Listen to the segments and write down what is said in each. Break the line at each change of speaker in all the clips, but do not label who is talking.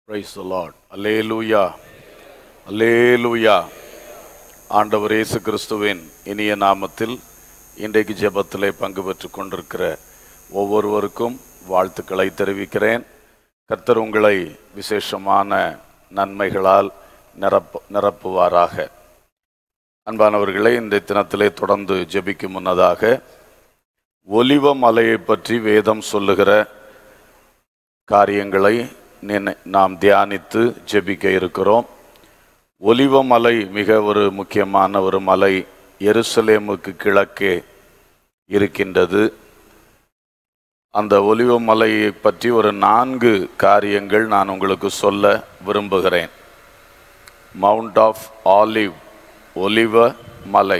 Praise the Lord அல்லேலூயா அல்லேலூயா ஆண்டவர் இயேசு கிறிஸ்துவின் இனிய நாமத்தில் இன்றைக்கு ஜெபத்திலே பங்கு பெற்றுக் கொண்டிருக்கிற ஒவ்வொருவருக்கும் வாழ்த்துக்களை தெரிவிக்கிறேன் கர்த்தர் உங்களை விசேஷமான நன்மைகளால் நிரப்பு நிரப்புவாராக அன்பானவர்களே இந்த தினத்திலே தொடர்ந்து ஜெபிக்கும் முன்னதாக ஒலிவ மலையை பற்றி வேதம் சொல்லுகிற காரியங்களை நினை- நாம் தியானித்து ஜெபிக்க இருக்கிறோம் ஒலிவ மலை மிக ஒரு முக்கியமான ஒரு மலை எருசலேமுக்கு கிழக்கே இருக்கின்றது அந்த ஒலிவ மலையை பற்றி ஒரு நான்கு காரியங்கள் நான் உங்களுக்கு சொல்ல விரும்புகிறேன் மவுண்ட் ஆஃப் ஆலிவ் ஒலிவ மலை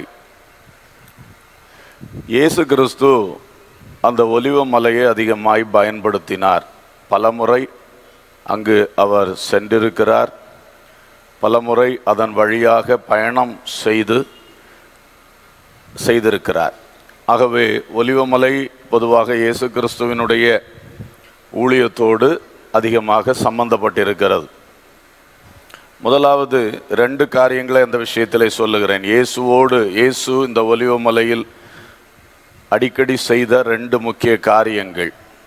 இயேசு கிறிஸ்து அந்த ஒலிவ மலையை அதிகமாய் பயன்படுத்தினார் பலமுறை அங்கு அவர் சென்றிருக்கிறார் பலமுறை அதன் வழியாக பயணம் செய்து செய்திருக்கிறார் ஆகவே ஒலிவமலை பொதுவாக இயேசு கிறிஸ்துவினுடைய ஊழியத்தோடு அதிகமாக சம்பந்தப்பட்டிருக்கிறது முதலாவது ரெண்டு காரியங்களை அந்த விஷயத்திலே சொல்லுகிறேன் இயேசுவோடு இயேசு இந்த ஒலிவமலையில் அடிக்கடி செய்த ரெண்டு முக்கிய காரியங்கள்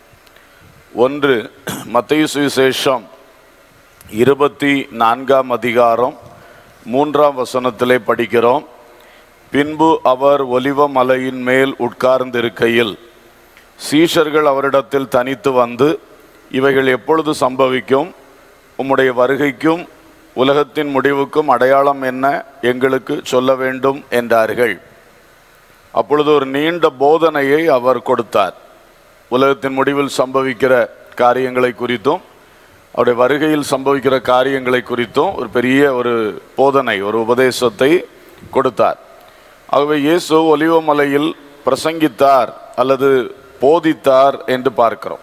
ஒன்று மத்தேயு சுவிசேஷம் இருபத்தி நான்காம் அதிகாரம் மூன்றாம் வசனத்திலே படிக்கிறோம் பின்பு அவர் ஒலிவ மலையின் மேல் உட்கார்ந்திருக்கையில் சீஷர்கள் அவரிடத்தில் தனித்து வந்து இவைகள் எப்பொழுது சம்பவிக்கும் உம்முடைய வருகைக்கும் உலகத்தின் முடிவுக்கும் அடையாளம் என்ன எங்களுக்கு சொல்ல வேண்டும் என்றார்கள் அப்பொழுது ஒரு நீண்ட போதனையை அவர் கொடுத்தார் உலகத்தின் முடிவில் சம்பவிக்கிற காரியங்களை குறித்தும் அவருடைய வருகையில் சம்பவிக்கிற காரியங்களை குறித்தும் ஒரு பெரிய ஒரு போதனை ஒரு உபதேசத்தை கொடுத்தார் ஆகவே இயேசு ஒலிவமலையில் பிரசங்கித்தார் அல்லது போதித்தார் என்று பார்க்கிறோம்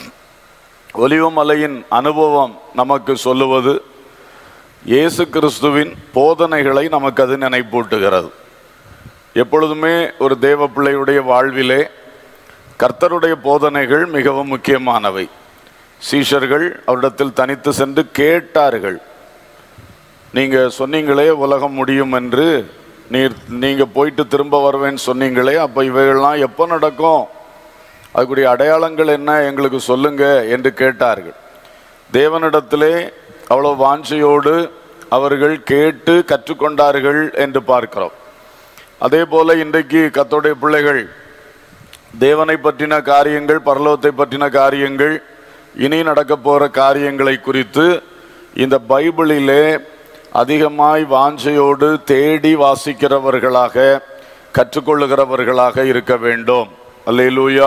ஒலிவமலையின் அனுபவம் நமக்கு சொல்லுவது இயேசு கிறிஸ்துவின் போதனைகளை நமக்கு அது நினைப்பூட்டுகிறது எப்பொழுதுமே ஒரு தேவ பிள்ளையுடைய வாழ்விலே கர்த்தருடைய போதனைகள் மிகவும் முக்கியமானவை சீஷர்கள் அவரிடத்தில் தனித்து சென்று கேட்டார்கள் நீங்க சொன்னீங்களே உலகம் முடியும் என்று நீர் நீங்க போயிட்டு திரும்ப வருவேன்னு சொன்னீங்களே அப்ப இவைகள்லாம் எப்போ நடக்கும் அதுக்குரிய அடையாளங்கள் என்ன எங்களுக்கு சொல்லுங்க என்று கேட்டார்கள் தேவனிடத்திலே அவ்வளவு வாஞ்சையோடு அவர்கள் கேட்டு கற்றுக்கொண்டார்கள் என்று பார்க்கிறோம் அதே போல இன்றைக்கு கத்தோடைய பிள்ளைகள் தேவனை பற்றின காரியங்கள் பரலோகத்தை பற்றின காரியங்கள் இனி நடக்க போற காரியங்களை குறித்து இந்த பைபிளிலே அதிகமாய் வாஞ்சையோடு தேடி வாசிக்கிறவர்களாக கற்றுக்கொள்ளுகிறவர்களாக இருக்க வேண்டும் அல்லேலூயா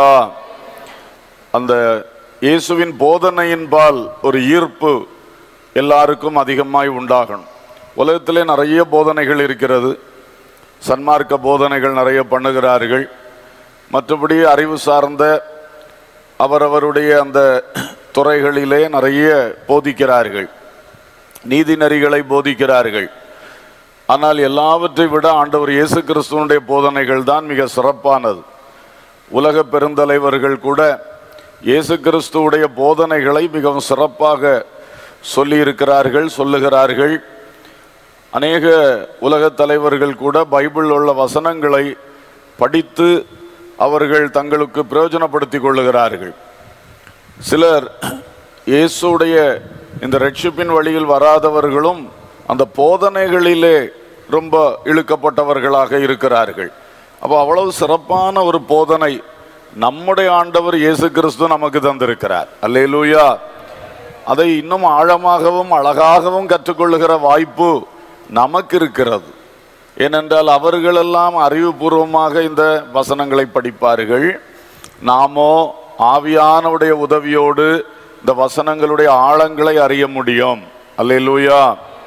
அந்த இயேசுவின் போதனையின்பால் ஒரு ஈர்ப்பு எல்லாருக்கும் அதிகமாய் உண்டாகணும் உலகத்திலே நிறைய போதனைகள் இருக்கிறது சன்மார்க்க போதனைகள் நிறைய பண்ணுகிறார்கள் மற்றபடி அறிவு சார்ந்த அவரவருடைய அந்த துறைகளிலே நிறைய போதிக்கிறார்கள் நீதி நெறிகளை போதிக்கிறார்கள் ஆனால் எல்லாவற்றை விட ஆண்டவர் இயேசு கிறிஸ்துவனுடைய போதனைகள் தான் மிக சிறப்பானது உலக பெருந்தலைவர்கள் கூட இயேசு கிறிஸ்துவுடைய போதனைகளை மிகவும் சிறப்பாக சொல்லியிருக்கிறார்கள் சொல்லுகிறார்கள் அநேக உலகத் தலைவர்கள் கூட பைபிள் உள்ள வசனங்களை படித்து அவர்கள் தங்களுக்கு பிரயோஜனப்படுத்திக் கொள்ளுகிறார்கள் சிலர் இயேசுடைய இந்த ரட்சிப்பின் வழியில் வராதவர்களும் அந்த போதனைகளிலே ரொம்ப இழுக்கப்பட்டவர்களாக இருக்கிறார்கள் அப்போ அவ்வளவு சிறப்பான ஒரு போதனை நம்முடைய ஆண்டவர் இயேசு கிறிஸ்து நமக்கு தந்திருக்கிறார் அல்லேலூயா அதை இன்னும் ஆழமாகவும் அழகாகவும் கற்றுக்கொள்ளுகிற வாய்ப்பு நமக்கு இருக்கிறது ஏனென்றால் அவர்களெல்லாம் அறிவுபூர்வமாக இந்த வசனங்களை படிப்பார்கள் நாமோ ஆவியானவுடைய உதவியோடு இந்த வசனங்களுடைய ஆழங்களை அறிய முடியும் அல்லேலூயா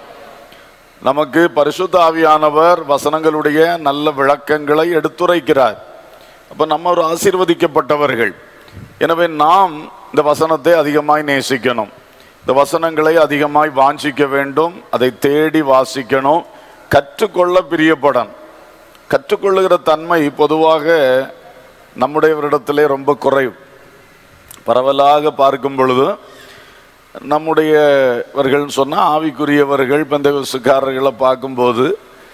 நமக்கு பரிசுத்த ஆவியானவர் வசனங்களுடைய நல்ல விளக்கங்களை எடுத்துரைக்கிறார் அப்ப நம்ம ஒரு ஆசீர்வதிக்கப்பட்டவர்கள் எனவே நாம் இந்த வசனத்தை அதிகமாய் நேசிக்கணும் இந்த வசனங்களை அதிகமாய் வாஞ்சிக்க வேண்டும் அதை தேடி வாசிக்கணும் கற்றுக்கொள்ள பிரியப்படணும் கற்றுக்கொள்ளுகிற தன்மை பொதுவாக நம்முடையவரிடத்திலே ரொம்ப குறைவு பரவலாக பார்க்கும் பொழுது நம்முடையவர்கள்னு சொன்னால் ஆவிக்குரியவர்கள் பெந்தகசுக்காரர்களை பார்க்கும்போது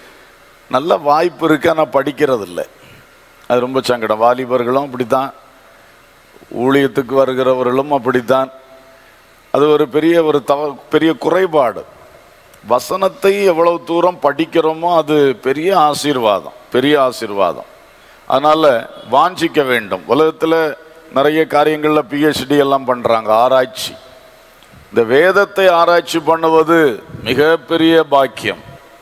நல்ல வாய்ப்பு இருக்கு ஆனால் படிக்கிறது இல்லை அது ரொம்ப சங்கடம் வாலிபர்களும் அப்படித்தான் ஊழியத்துக்கு வருகிறவர்களும் அப்படித்தான் அது ஒரு பெரிய ஒரு தவ பெரிய குறைபாடு வசனத்தை எவ்வளவு தூரம் படிக்கிறோமோ அது பெரிய ஆசீர்வாதம் பெரிய ஆசீர்வாதம் அதனால வாஞ்சிக்க வேண்டும் உலகத்தில் நிறைய காரியங்களில் பிஹெச்டி எல்லாம் பண்றாங்க ஆராய்ச்சி இந்த வேதத்தை ஆராய்ச்சி பண்ணுவது மிகப்பெரிய பாக்கியம்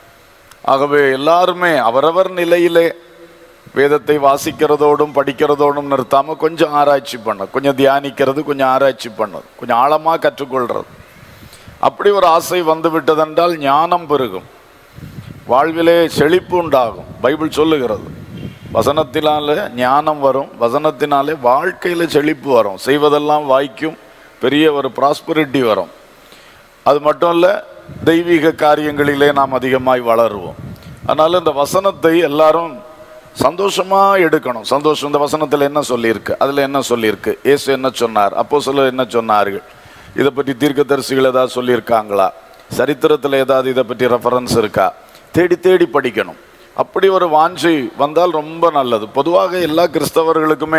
ஆகவே எல்லாருமே அவரவர் நிலையிலே வேதத்தை வாசிக்கிறதோடும் படிக்கிறதோடும் நிறுத்தாம கொஞ்சம் ஆராய்ச்சி பண்ண கொஞ்சம் தியானிக்கிறது கொஞ்சம் ஆராய்ச்சி பண்ணது கொஞ்சம் ஆழமா கற்றுக்கொள்றது அப்படி ஒரு ஆசை வந்து விட்டதென்றால் ஞானம் பெருகும் வாழ்விலே செழிப்பு உண்டாகும் பைபிள் சொல்லுகிறது வசனத்தினால ஞானம் வரும் வசனத்தினாலே வாழ்க்கையில செழிப்பு வரும் செய்வதெல்லாம் வாய்க்கும் பெரிய ஒரு ப்ராஸ்பரிட்டி வரும் அது மட்டும் இல்ல தெய்வீக காரியங்களிலே நாம் அதிகமாய் வளருவோம் அதனால இந்த வசனத்தை எல்லாரும் சந்தோஷமா எடுக்கணும் சந்தோஷம் இந்த வசனத்தில் என்ன சொல்லியிருக்கு அதுல என்ன சொல்லியிருக்கு இயேசு என்ன சொன்னார் அப்போ என்ன சொன்னார்கள் இதை பற்றி தீர்க்கதரிசிகள் ஏதாவது சொல்லியிருக்காங்களா சரித்திரத்தில் ஏதாவது இதை பற்றி ரெஃபரன்ஸ் இருக்கா தேடி தேடி படிக்கணும் அப்படி ஒரு வாஞ்சை வந்தால் ரொம்ப நல்லது பொதுவாக எல்லா கிறிஸ்தவர்களுக்குமே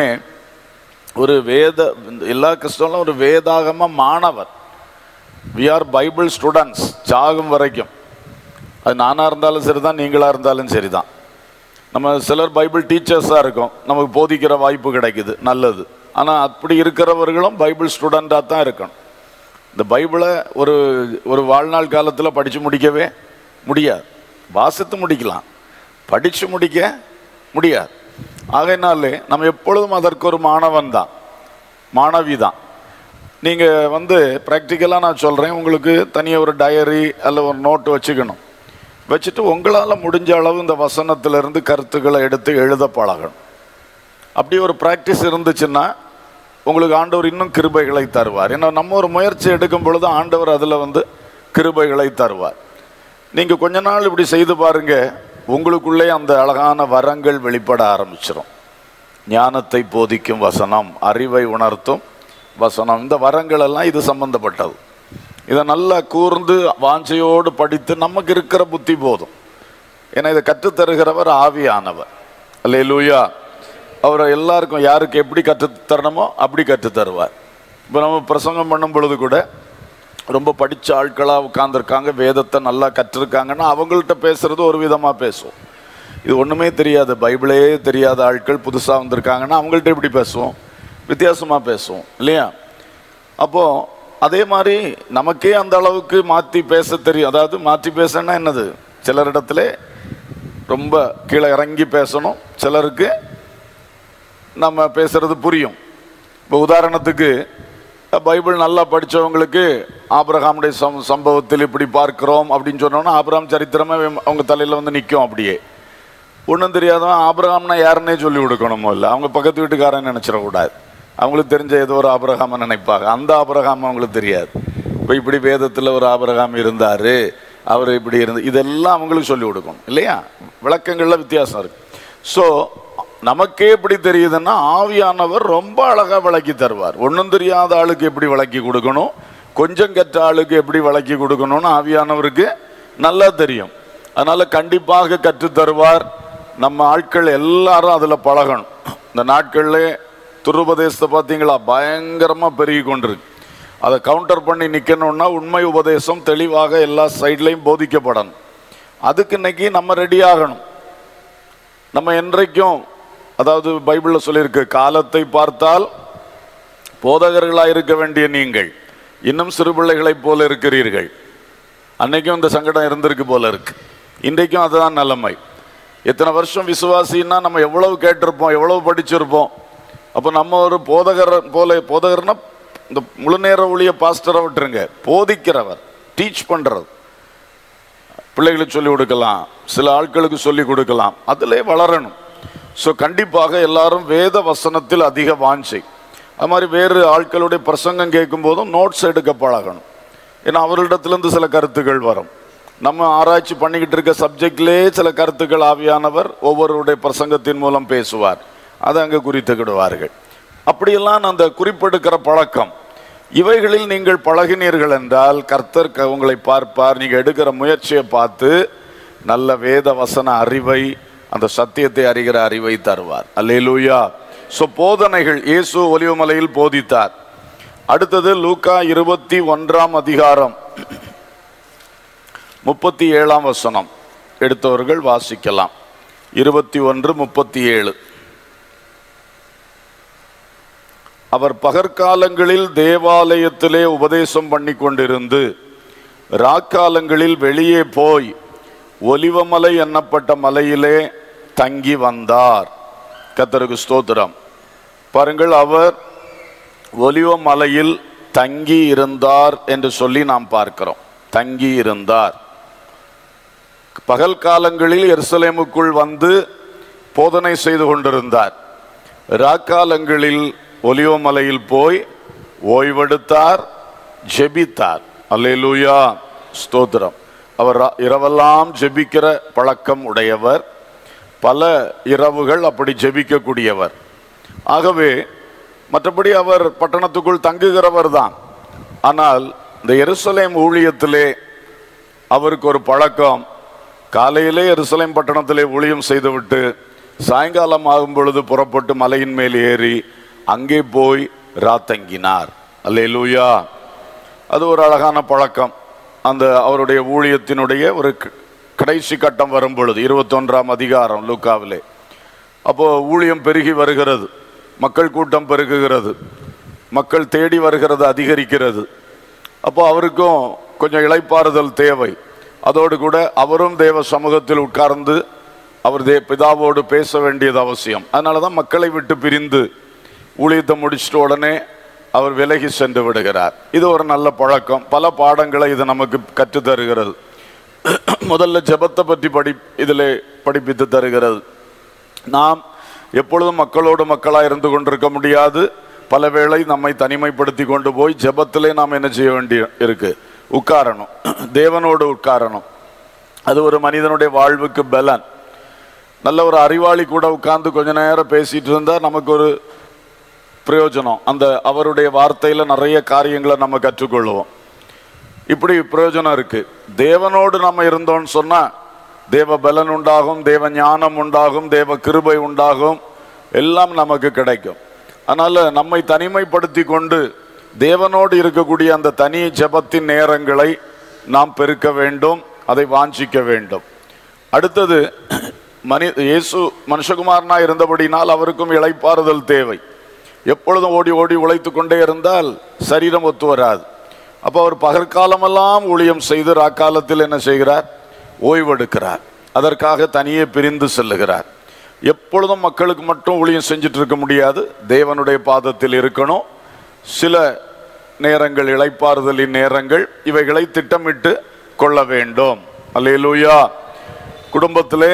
ஒரு வேத எல்லா கிறிஸ்தவர்களும் ஒரு வேதாகம மாணவர் வி ஆர் பைபிள் ஸ்டூடெண்ட்ஸ் சாகும் வரைக்கும் அது நானாக இருந்தாலும் சரிதான் நீங்களாக இருந்தாலும் சரிதான் நம்ம சிலர் பைபிள் டீச்சர்ஸாக இருக்கோம் நமக்கு போதிக்கிற வாய்ப்பு கிடைக்குது நல்லது ஆனால் அப்படி இருக்கிறவர்களும் பைபிள் ஸ்டூடெண்ட்டாக தான் இருக்கணும் இந்த பைபிளை ஒரு ஒரு வாழ்நாள் காலத்தில் படித்து முடிக்கவே முடியாது வாசித்து முடிக்கலாம் படித்து முடிக்க முடியாது ஆகையினாலே நம்ம எப்பொழுதும் அதற்கு ஒரு மாணவன் தான் மாணவி தான் நீங்கள் வந்து ப்ராக்டிக்கலாக நான் சொல்கிறேன் உங்களுக்கு தனியாக ஒரு டயரி அல்ல ஒரு நோட்டு வச்சுக்கணும் வச்சுட்டு உங்களால் முடிஞ்ச அளவு இந்த வசனத்திலிருந்து கருத்துக்களை எடுத்து எழுத பழகணும் அப்படி ஒரு ப்ராக்டிஸ் இருந்துச்சுன்னா உங்களுக்கு ஆண்டவர் இன்னும் கிருபைகளை தருவார் ஏன்னா நம்ம ஒரு முயற்சி எடுக்கும் பொழுது ஆண்டவர் அதில் வந்து கிருபைகளை தருவார் நீங்கள் கொஞ்ச நாள் இப்படி செய்து பாருங்க உங்களுக்குள்ளே அந்த அழகான வரங்கள் வெளிப்பட ஆரம்பிச்சிடும் ஞானத்தை போதிக்கும் வசனம் அறிவை உணர்த்தும் வசனம் இந்த வரங்கள் எல்லாம் இது சம்பந்தப்பட்டது இதை நல்லா கூர்ந்து வாஞ்சையோடு படித்து நமக்கு இருக்கிற புத்தி போதும் ஏன்னா இதை கற்றுத்தருகிறவர் ஆவியானவர் அல்லேலூயா அவர் எல்லாருக்கும் யாருக்கு எப்படி கற்றுத் தரணுமோ அப்படி கற்றுத் தருவார் இப்போ நம்ம பிரசங்கம் பண்ணும் பொழுது கூட ரொம்ப படித்த ஆட்களாக உட்காந்துருக்காங்க வேதத்தை நல்லா கற்றிருக்காங்கன்னா அவங்கள்ட்ட பேசுறது ஒரு விதமாக பேசுவோம் இது ஒன்றுமே தெரியாது பைபிளே தெரியாத ஆட்கள் புதுசாக வந்திருக்காங்கன்னா அவங்கள்ட்ட எப்படி பேசுவோம் வித்தியாசமாக பேசுவோம் இல்லையா அப்போது அதே மாதிரி நமக்கே அந்த அளவுக்கு மாற்றி பேச தெரியும் அதாவது மாற்றி பேசணும்னா என்னது சிலரிடத்துல ரொம்ப கீழே இறங்கி பேசணும் சிலருக்கு நம்ம பேசுறது புரியும் இப்போ உதாரணத்துக்கு பைபிள் நல்லா படித்தவங்களுக்கு ஆபிரகாமுடைய சம் சம்பவத்தில் இப்படி பார்க்கிறோம் அப்படின்னு சொன்னோன்னா ஆபிரகாம் சரித்திரமே அவங்க தலையில் வந்து நிற்கும் அப்படியே ஒன்றும் தெரியாதவன் ஆபிரகாம்னா யாருன்னே சொல்லி கொடுக்கணுமோ இல்லை அவங்க பக்கத்து வீட்டுக்காரன் நினச்சிடக்கூடாது அவங்களுக்கு தெரிஞ்ச ஏதோ ஒரு ஆபிரகாம நினைப்பாங்க அந்த ஆபிரகாம் அவங்களுக்கு தெரியாது இப்போ இப்படி வேதத்தில் ஒரு ஆபிரகாம் இருந்தார் அவர் இப்படி இருந்து இதெல்லாம் அவங்களுக்கு சொல்லி கொடுக்கணும் இல்லையா விளக்கங்களில் வித்தியாசம் இருக்கு ஸோ நமக்கே எப்படி தெரியுதுன்னா ஆவியானவர் ரொம்ப அழகாக விளக்கி தருவார் ஒன்றும் தெரியாத ஆளுக்கு எப்படி விளக்கி கொடுக்கணும் கொஞ்சம் கற்ற ஆளுக்கு எப்படி விளக்கி கொடுக்கணும்னு ஆவியானவருக்கு நல்லா தெரியும் அதனால கண்டிப்பாக கற்றுத் தருவார் நம்ம ஆட்கள் எல்லாரும் அதில் பழகணும் இந்த நாட்களில் துருபதேசத்தை பார்த்தீங்களா பயங்கரமாக பெருகி கொண்டிருக்கு அதை கவுண்டர் பண்ணி நிற்கணும்னா உண்மை உபதேசம் தெளிவாக எல்லா சைட்லையும் போதிக்கப்படணும் அதுக்கு இன்னைக்கு நம்ம ரெடி ஆகணும் நம்ம என்றைக்கும் அதாவது பைபிளில் சொல்லியிருக்கு காலத்தை பார்த்தால் போதகர்களாக இருக்க வேண்டிய நீங்கள் இன்னும் சிறு பிள்ளைகளைப் போல இருக்கிறீர்கள் அன்னைக்கும் இந்த சங்கடம் இருந்திருக்கு போல இருக்கு இன்றைக்கும் அதுதான் நிலைமை எத்தனை வருஷம் விசுவாசின்னா நம்ம எவ்வளவு கேட்டிருப்போம் எவ்வளவு படிச்சிருப்போம் அப்போ நம்ம ஒரு போதகர் போல போதகர்னா இந்த முழு நேர ஊழிய பாஸ்டரை விட்டுருங்க போதிக்கிறவர் டீச் பண்றது பிள்ளைகளுக்கு சொல்லிக் கொடுக்கலாம் சில ஆட்களுக்கு சொல்லிக் கொடுக்கலாம் அதிலே வளரணும் ஸோ கண்டிப்பாக எல்லாரும் வேத வசனத்தில் அதிக வாஞ்சை அது மாதிரி வேறு ஆட்களுடைய பிரசங்கம் கேட்கும் போதும் நோட்ஸ் எடுக்க பழகணும் ஏன்னா அவர்களிடத்திலிருந்து சில கருத்துக்கள் வரும் நம்ம ஆராய்ச்சி பண்ணிக்கிட்டு இருக்க சப்ஜெக்ட்லேயே சில கருத்துக்கள் ஆவியானவர் ஒவ்வொருடைய பிரசங்கத்தின் மூலம் பேசுவார் அதை அங்கே குறித்துக்கிடுவார்கள் அப்படியெல்லாம் அந்த குறிப்பெடுக்கிற பழக்கம் இவைகளில் நீங்கள் பழகினீர்கள் என்றால் கர்த்தர் க- உங்களை பார்ப்பார் நீங்க எடுக்கிற முயற்சியை பார்த்து நல்ல வேத வசன அறிவை அந்த சத்தியத்தை அறிகிற அறிவை தருவார் அல்லேலூயா சோ போதனைகள் இயேசு ஒலிவமலையில் போதித்தார் அடுத்தது லூக்கா இருபத்தி ஒன்றாம் அதிகாரம் முப்பத்தி ஏழாம் வசனம் எடுத்தவர்கள் வாசிக்கலாம் இருபத்தி ஒன்று முப்பத்தி ஏழு அவர் பகற்காலங்களில் தேவாலயத்திலே உபதேசம் பண்ணி கொண்டிருந்து ராக்காலங்களில் வெளியே போய் ஒலிவமலை எண்ணப்பட்ட மலையிலே தங்கி வந்தார் கத்தருக்கு ஸ்தோத்திரம் பாருங்கள் அவர் ஒலிவ மலையில் தங்கி இருந்தார் என்று சொல்லி நாம் பார்க்கிறோம் தங்கி இருந்தார் பகல் காலங்களில் எருசலேமுக்குள் வந்து போதனை செய்து கொண்டிருந்தார் ராக்காலங்களில் ஒலிவ மலையில் போய் ஓய்வெடுத்தார் ஜெபித்தார் அல்லேலூயா ஸ்தோத்திரம் அவர் ரா- இரவெல்லாம் ஜெபிக்கிற பழக்கம் உடையவர் பல இரவுகள் அப்படி ஜெபிக்கக்கூடியவர் ஆகவே மற்றபடி அவர் பட்டணத்துக்குள் தங்குகிறவர் தான் ஆனால் இந்த எருசலேம் ஊழியத்திலே அவருக்கு ஒரு பழக்கம் காலையிலே எருசலேம் பட்டணத்திலே ஊழியம் செய்துவிட்டு சாயங்காலம் ஆகும் பொழுது புறப்பட்டு மலையின் மேல் ஏறி அங்கே போய் ராத்தங்கினார் அல்லேலூயா அது ஒரு அழகான பழக்கம் அந்த அவருடைய ஊழியத்தினுடைய ஒரு க- கடைசி கட்டம் வரும் பொழுது இருபத்தொன்றாம் அதிகாரம் லூக்காவிலே அப்போ ஊழியம் பெருகி வருகிறது மக்கள் கூட்டம் பெருகுகிறது மக்கள் தேடி வருகிறது அதிகரிக்கிறது அப்போ அவருக்கும் கொஞ்சம் இளைப்பாறுதல் தேவை அதோடு கூட அவரும் தேவ சமூகத்தில் உட்கார்ந்து அவர் தே பிதாவோடு பேச வேண்டியது அவசியம் அதனால தான் மக்களை விட்டு பிரிந்து ஊழியத்தை முடிச்சிட்ட உடனே அவர் விலகி சென்று விடுகிறார் இது ஒரு நல்ல பழக்கம் பல பாடங்களை இது நமக்கு கற்றுத் தருகிறது முதல்ல ஜெபத்தை பற்றி படி இதில் படிப்பித்து தருகிறது நாம் எப்பொழுதும் மக்களோடு மக்களாக இருந்து கொண்டிருக்க முடியாது பல வேளை நம்மை தனிமைப்படுத்தி கொண்டு போய் ஜெபத்திலே நாம் என்ன செய்ய வேண்டிய இருக்கு உட்காரணும் தேவனோடு உட்காரணும் அது ஒரு மனிதனுடைய வாழ்வுக்கு பலன் நல்ல ஒரு அறிவாளி கூட உட்கார்ந்து கொஞ்ச நேரம் பேசிட்டு இருந்தா நமக்கு ஒரு பிரயோஜனம் அந்த அவருடைய வார்த்தையில நிறைய காரியங்களை நம்ம கற்றுக்கொள்வோம் இப்படி பிரயோஜனம் இருக்கு தேவனோடு நம்ம இருந்தோம்னு சொன்னா தேவ பலன் உண்டாகும் தேவ ஞானம் உண்டாகும் தேவ கிருபை உண்டாகும் எல்லாம் நமக்கு கிடைக்கும் அதனால நம்மை தனிமைப்படுத்தி கொண்டு தேவனோடு இருக்கக்கூடிய அந்த தனி ஜெபத்தின் நேரங்களை நாம் பெருக்க வேண்டும் அதை வாஞ்சிக்க வேண்டும் அடுத்தது மனி இயேசு மனுஷகுமாரனா இருந்தபடினால் அவருக்கும் இளைப்பாறுதல் தேவை எப்பொழுதும் ஓடி ஓடி உழைத்து கொண்டே இருந்தால் சரீரம் ஒத்து வராது அப்போ அவர் பகற்காலமெல்லாம் ஊழியம் செய்து ராக்காலத்தில் என்ன செய்கிறார் ஓய்வெடுக்கிறார் அதற்காக தனியே பிரிந்து செல்லுகிறார் எப்பொழுதும் மக்களுக்கு மட்டும் ஊழியம் செஞ்சுட்டு இருக்க முடியாது தேவனுடைய பாதத்தில் இருக்கணும் சில நேரங்கள் இளைப்பாறுதலின் நேரங்கள் இவைகளை திட்டமிட்டு கொள்ள வேண்டும் அல்லேலூயா குடும்பத்திலே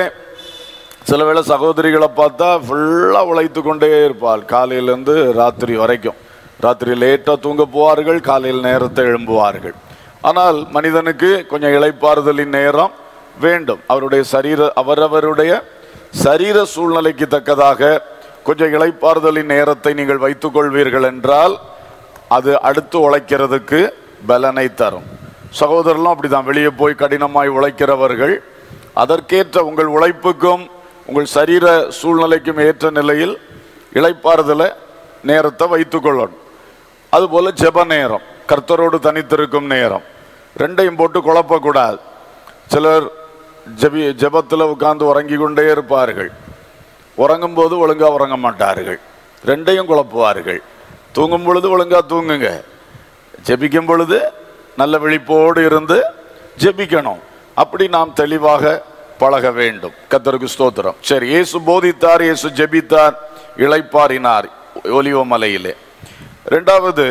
சில வேளை சகோதரிகளை பார்த்தா ஃபுல்லாக உழைத்து கொண்டே இருப்பாள் காலையிலேருந்து ராத்திரி வரைக்கும் ராத்திரி லேட்டாக தூங்க போவார்கள் காலையில் நேரத்தை எழும்புவார்கள் ஆனால் மனிதனுக்கு கொஞ்சம் இளைப்பாறுதலின் நேரம் வேண்டும் அவருடைய சரீர அவரவருடைய சரீர சூழ்நிலைக்கு தக்கதாக கொஞ்சம் இளைப்பாறுதலின் நேரத்தை நீங்கள் வைத்துக் கொள்வீர்கள் என்றால் அது அடுத்து உழைக்கிறதுக்கு பலனை தரும் சகோதரர்களும் அப்படிதான் வெளியே போய் கடினமாய் உழைக்கிறவர்கள் அதற்கேற்ற உங்கள் உழைப்புக்கும் உங்கள் சரீர சூழ்நிலைக்கும் ஏற்ற நிலையில் இளைப்பாறுதலை நேரத்தை வைத்துக் கொள்ளணும் அதுபோல ஜெப நேரம் கர்த்தரோடு தனித்திருக்கும் நேரம் ரெண்டையும் போட்டு குழப்பக்கூடாது சிலர் ஜெபி ஜெபத்தில் உட்கார்ந்து உறங்கி கொண்டே இருப்பார்கள் உறங்கும் போது ஒழுங்கா உறங்க மாட்டார்கள் ரெண்டையும் குழப்புவார்கள் தூங்கும் பொழுது ஒழுங்கா தூங்குங்க ஜெபிக்கும் பொழுது நல்ல விழிப்போடு இருந்து ஜெபிக்கணும் அப்படி நாம் தெளிவாக பழக வேண்டும் கத்தருக்கு ஸ்தோத்திரம் சரி இயேசு போதித்தார் இயேசு ஜெபித்தார் இளைப்பாறினார் ஒலிவ மலையிலே ரெண்டாவது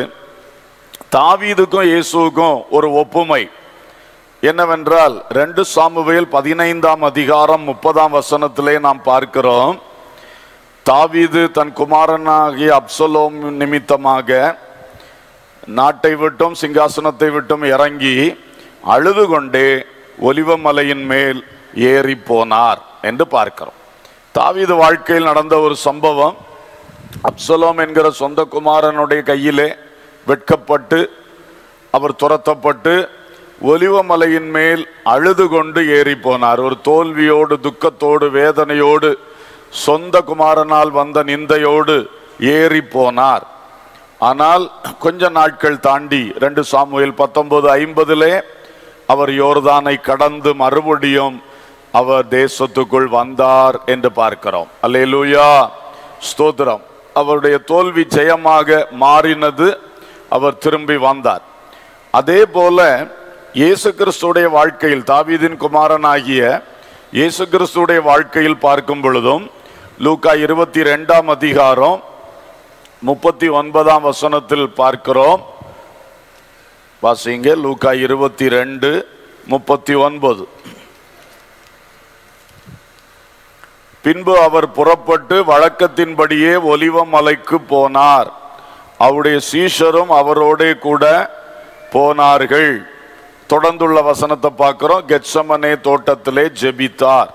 தாவீதுக்கும் இயேசுவுக்கும் ஒரு ஒப்புமை என்னவென்றால் ரெண்டு சாமுவேல் பதினைந்தாம் அதிகாரம் முப்பதாம் வசனத்திலே நாம் பார்க்கிறோம் தாவீது தன் குமாரனாகிய அப்சலோம் நிமித்தமாக நாட்டை விட்டும் சிங்காசனத்தை விட்டும் இறங்கி அழுது கொண்டே ஒலிவமலையின் மேல் ஏறி போனார் என்று பார்க்கிறோம் தாவீது வாழ்க்கையில் நடந்த ஒரு சம்பவம் அப்சலோம் என்கிற சொந்த குமாரனுடைய கையிலே வெட்கப்பட்டு அவர் துரத்தப்பட்டு ஒலிவமலையின் மேல் அழுது கொண்டு ஏறி போனார் ஒரு தோல்வியோடு துக்கத்தோடு வேதனையோடு சொந்த குமாரனால் வந்த நிந்தையோடு ஏறி போனார் ஆனால் கொஞ்ச நாட்கள் தாண்டி ரெண்டு சாமுவேல் பத்தொன்பது ஐம்பதிலே அவர் யோர்தானை கடந்து மறுபடியும் அவர் தேசத்துக்குள் வந்தார் என்று பார்க்கிறோம் அல்லேலூயா ஸ்தோத்திரம் அவருடைய தோல்வி ஜெயமாக மாறினது அவர் திரும்பி வந்தார் அதே போல இயேசு கிறிஸ்துடைய வாழ்க்கையில் தாவீதின் குமாரனாகிய இயேசு கிறிஸ்துடைய வாழ்க்கையில் பார்க்கும் பொழுதும் லூக்கா இருபத்தி ரெண்டாம் அதிகாரம் முப்பத்தி ஒன்பதாம் வசனத்தில் பார்க்கிறோம் வாசிங்க லூக்கா இருபத்தி ரெண்டு முப்பத்தி ஒன்பது பின்பு அவர் புறப்பட்டு வழக்கத்தின்படியே ஒலிவ மலைக்கு போனார் அவருடைய சீஷரும் அவரோடே கூட போனார்கள் தொடர்ந்துள்ள வசனத்தை பார்க்கிறோம் கெட்சமனே தோட்டத்திலே ஜெபித்தார்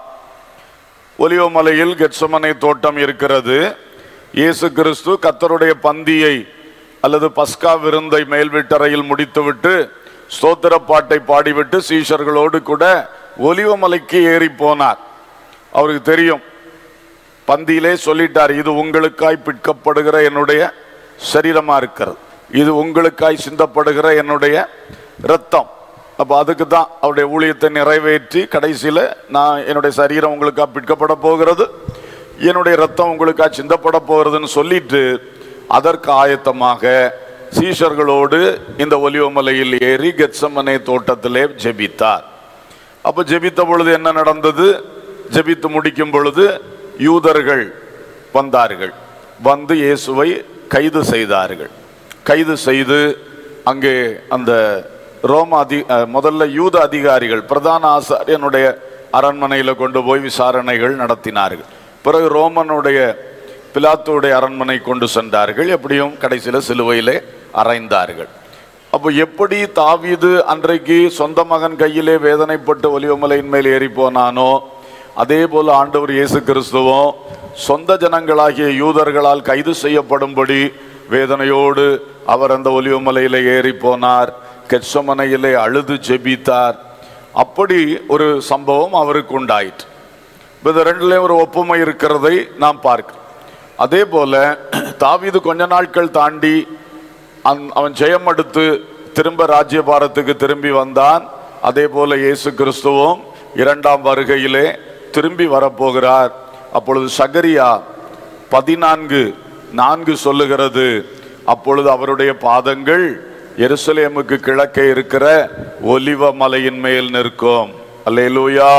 ஒலிவமலையில் கெட்சமனை தோட்டம் இருக்கிறது இயேசு கிறிஸ்து கத்தருடைய பந்தியை அல்லது பஸ்கா விருந்தை மேல் வீட்டறையில் முடித்துவிட்டு ஸ்தோத்திர பாட்டை பாடிவிட்டு சீஷர்களோடு கூட ஒலிவமலைக்கு ஏறி போனார் அவருக்கு தெரியும் பந்தியிலே சொல்லிட்டார் இது உங்களுக்காய் பிற்கப்படுகிற என்னுடைய சரீரமா இருக்கிறது இது உங்களுக்காய் சிந்தப்படுகிற என்னுடைய இரத்தம் அப்போ அதுக்கு தான் அவருடைய ஊழியத்தை நிறைவேற்றி கடைசியில் நான் என்னுடைய சரீரம் உங்களுக்காக பிற்கப்பட போகிறது என்னுடைய ரத்தம் உங்களுக்காக சிந்தப்பட போகிறதுன்னு சொல்லிட்டு அதற்கு ஆயத்தமாக சீஷர்களோடு இந்த ஒலிவமலையில் ஏறி கெட்சமனை தோட்டத்திலே ஜெபித்தார் அப்போ ஜெபித்த பொழுது என்ன நடந்தது ஜெபித்து முடிக்கும் பொழுது யூதர்கள் வந்தார்கள் வந்து இயேசுவை கைது செய்தார்கள் கைது செய்து அங்கே அந்த ரோம அதி அஹ், முதல்ல யூத அதிகாரிகள் பிரதான ஆசாரியனுடைய அரண்மனையில் கொண்டு போய் விசாரணைகள் நடத்தினார்கள் பிறகு ரோமனுடைய பிலாத்துடைய அரண்மனை கொண்டு சென்றார்கள் எப்படியும் கடைசியில் சிலுவையிலே அறைந்தார்கள் அப்போ எப்படி தாவீது அன்றைக்கு சொந்த மகன் கையிலே வேதனைப்பட்டு ஒலிவமலையின் மேல் ஏறி போனானோ அதே போல ஆண்டவர் இயேசு கிறிஸ்துவும் சொந்த ஜனங்களாகிய யூதர்களால் கைது செய்யப்படும்படி வேதனையோடு அவர் அந்த ஒலிவமலையில ஏறி போனார் கெட்சமனையிலே அழுது ஜெபித்தார் அப்படி ஒரு சம்பவம் அவருக்கு உண்டாயிற்று இப்ப இது ரெண்டுலயும் ஒரு ஒப்புமை இருக்கிறதை நாம் பார்க்கிறோம் அதே போல தாவீது கொஞ்ச நாட்கள் தாண்டி அந்- அவன் ஜெயம் எடுத்து திரும்ப ராஜ்யபாரத்துக்கு திரும்பி வந்தான் அதே போல இயேசு கிறிஸ்துவும் இரண்டாம் வருகையிலே திரும்பி வரப்போகிறார் அப்பொழுது சகரியா பதினான்கு நான்கு சொல்லுகிறது அப்பொழுது அவருடைய பாதங்கள் எருசலேமுக்கு கிழக்கே இருக்கிற ஒலிவ மலையின் மேல் நிற்கும் அல்லேலூயா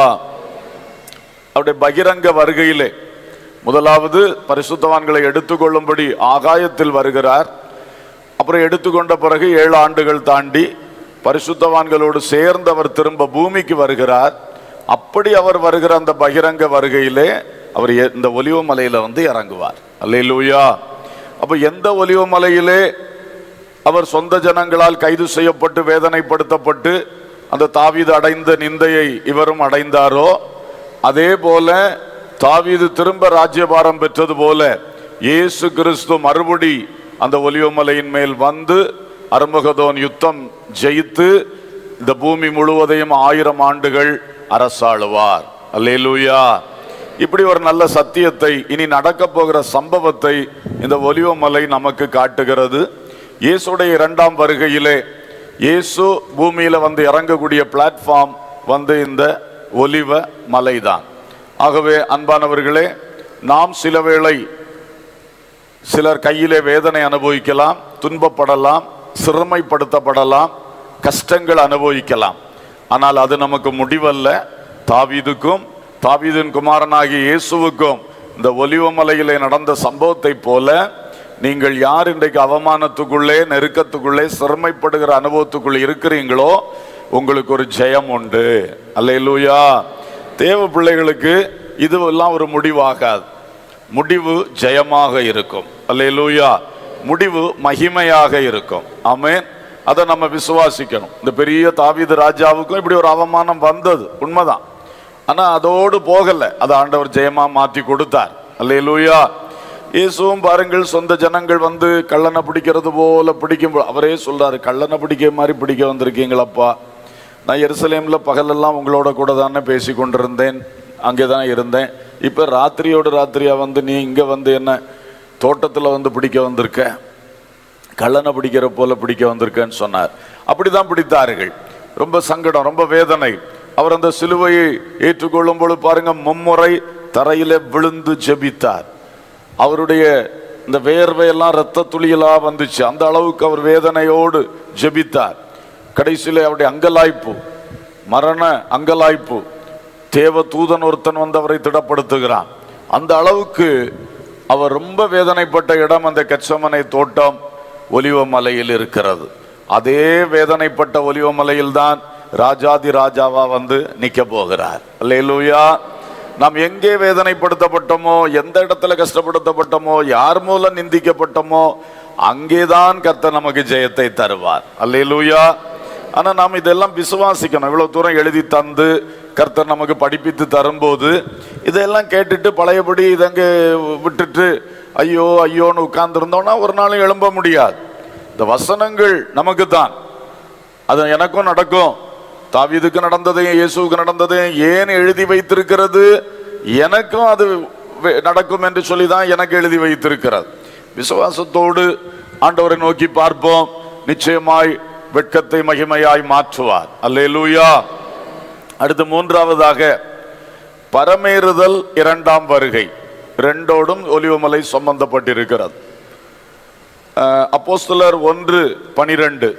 அவருடைய பகிரங்க வருகையிலே முதலாவது பரிசுத்தவான்களை எடுத்துக்கொள்ளும்படி ஆகாயத்தில் வருகிறார் அப்புறம் எடுத்துக்கொண்ட பிறகு ஏழு ஆண்டுகள் தாண்டி பரிசுத்தவான்களோடு சேர்ந்து அவர் திரும்ப பூமிக்கு வருகிறார் அப்படி அவர் வருகிற அந்த பகிரங்க வருகையிலே அவர் எ- இந்த ஒலிவ மலையில வந்து இறங்குவார் அல்லேலூயா அப்ப எந்த ஒலிவ மலையிலே அவர் சொந்த ஜனங்களால் கைது செய்யப்பட்டு வேதனைப்படுத்தப்பட்டு அந்த தாவீது அடைந்த நிந்தையை இவரும் அடைந்தாரோ அதே போல தாவீது திரும்ப ராஜ்யபாரம் பெற்றது போல இயேசு கிறிஸ்து மறுபடி அந்த ஒலிவமலையின் மேல் வந்து அருமகதோன் யுத்தம் ஜெயித்து இந்த பூமி முழுவதையும் ஆயிரம் ஆண்டுகள் அரசாளுவார் அல்லேலூயா இப்படி ஒரு நல்ல சத்தியத்தை இனி நடக்க போகிற சம்பவத்தை இந்த ஒலிவமலை நமக்கு காட்டுகிறது இயேசுடைய இரண்டாம் வருகையிலே இயேசு பூமியில வந்து இறங்கக்கூடிய பிளாட்ஃபார்ம் வந்து இந்த ஒலிவ மலைதான் ஆகவே அன்பானவர்களே நாம் சில வேளை சிலர் கையிலே வேதனை அனுபவிக்கலாம் துன்பப்படலாம் சிறுமைப்படுத்தப்படலாம் கஷ்டங்கள் அனுபவிக்கலாம் ஆனால் அது நமக்கு முடிவல்ல தாவீதுக்கும் தாவீதின் குமாரனாகிய இயேசுவுக்கும் இந்த ஒலிவமலையிலே நடந்த சம்பவத்தை போல நீங்கள் யார் இன்றைக்கு அவமானத்துக்குள்ளே நெருக்கத்துக்குள்ளே சிறுமைப்படுகிற அனுபவத்துக்குள் இருக்கிறீங்களோ உங்களுக்கு ஒரு ஜெயம் உண்டு அல்லேலூயா தேவ பிள்ளைகளுக்கு இதுவெல்லாம் ஒரு முடிவாகாது முடிவு ஜெயமாக இருக்கும் அல்லேலூயா முடிவு மகிமையாக இருக்கும் ஆமென் அதை நம்ம விசுவாசிக்கணும் இந்த பெரிய தாவீது ராஜாவுக்கும் இப்படி ஒரு அவமானம் வந்தது உண்மைதான் ஆனா அதோடு போகல அதை ஆண்டவர் ஜெயமா மாத்தி கொடுத்தார் அல்லேலூயா இயேசுவும் பாருங்கள் சொந்த ஜனங்கள் வந்து கள்ளனை பிடிக்கிறது போல பிடிக்கும் போ- அவரே சொல்றாரு கள்ளனை பிடிக்க மாதிரி பிடிக்க வந்திருக்கீங்களப்பா நான் எருசலேம்ல பகலெல்லாம் உங்களோட கூட தானே பேசி கொண்டிருந்தேன் அங்கே தான் இருந்தேன் இப்போ ராத்திரியோடு ராத்திரியா வந்து நீ இங்கே வந்து என்ன தோட்டத்தில் வந்து பிடிக்க வந்திருக்க கள்ளனை பிடிக்கிற போல பிடிக்க வந்திருக்கேன்னு சொன்னார் அப்படிதான் பிடித்தார்கள் ரொம்ப சங்கடம் ரொம்ப வேதனை அவர் அந்த சிலுவையை ஏற்றுக்கொள்ளும் பொழுது பாருங்க மும்முறை தரையில விழுந்து ஜெபித்தார் அவருடைய இந்த வேர்வையெல்லாம் இரத்த துளியலா வந்துச்சு அந்த அளவுக்கு அவர் வேதனையோடு ஜெபித்தார் கடைசியில அவருடைய அங்கலாய்ப்பு மரண அங்கலாய்ப்பு தேவ தூதன் ஒருத்தன் வந்து அவரை திடப்படுத்துகிறான் அந்த அளவுக்கு அவர் ரொம்ப வேதனைப்பட்ட இடம் அந்த கச்சமனை தோட்டம் ஒலிவ மலையில் இருக்கிறது அதே வேதனைப்பட்ட ஒலிவ மலையில் தான் ராஜாதி ராஜாவா வந்து நிக்க போகிறார் அல்லேலூயா நாம் எங்கே வேதனைப்படுத்தப்பட்டோமோ எந்த இடத்துல கஷ்டப்படுத்தப்பட்டோமோ யார் மூலம் நிந்திக்கப்பட்டோமோ அங்கேதான் கர்த்தர் நமக்கு ஜெயத்தை தருவார் அல்லேலூயா ஆனா நாம் இதெல்லாம் விசுவாசிக்கணும் இவ்வளவு தூரம் எழுதி தந்து கர்த்தர் நமக்கு படிப்பித்து தரும்போது இதெல்லாம் கேட்டுட்டு பழையபடி இதங்க விட்டுட்டு ஐயோ ஐயோன்னு உட்கார்ந்துருந்தோம்னா ஒரு நாளும் எழும்ப முடியாது இந்த வசனங்கள் நமக்கு தான் அது எனக்கும் நடக்கும் தாவீதுக்கு நடந்ததையும் இயேசுவுக்கு நடந்ததையும் ஏன் எழுதி வைத்திருக்கிறது எனக்கும் அது வே- நடக்கும் என்று சொல்லி தான் எனக்கு எழுதி வைத்திருக்கிறது விசுவாசத்தோடு ஆண்டவரை நோக்கி பார்ப்போம் நிச்சயமாய் வெட்கத்தை மகிமையாய் மாற்றுவார் அல்லேலூயா அடுத்து மூன்றாவதாக பரமேறுதல் இரண்டாம் வருகை ரெண்டோடும் ஒலிவமலை சம்பந்தப்பட்டிருக்கிறது அஹ், அப்போஸ்தலர் ஒன்று பனிரெண்டு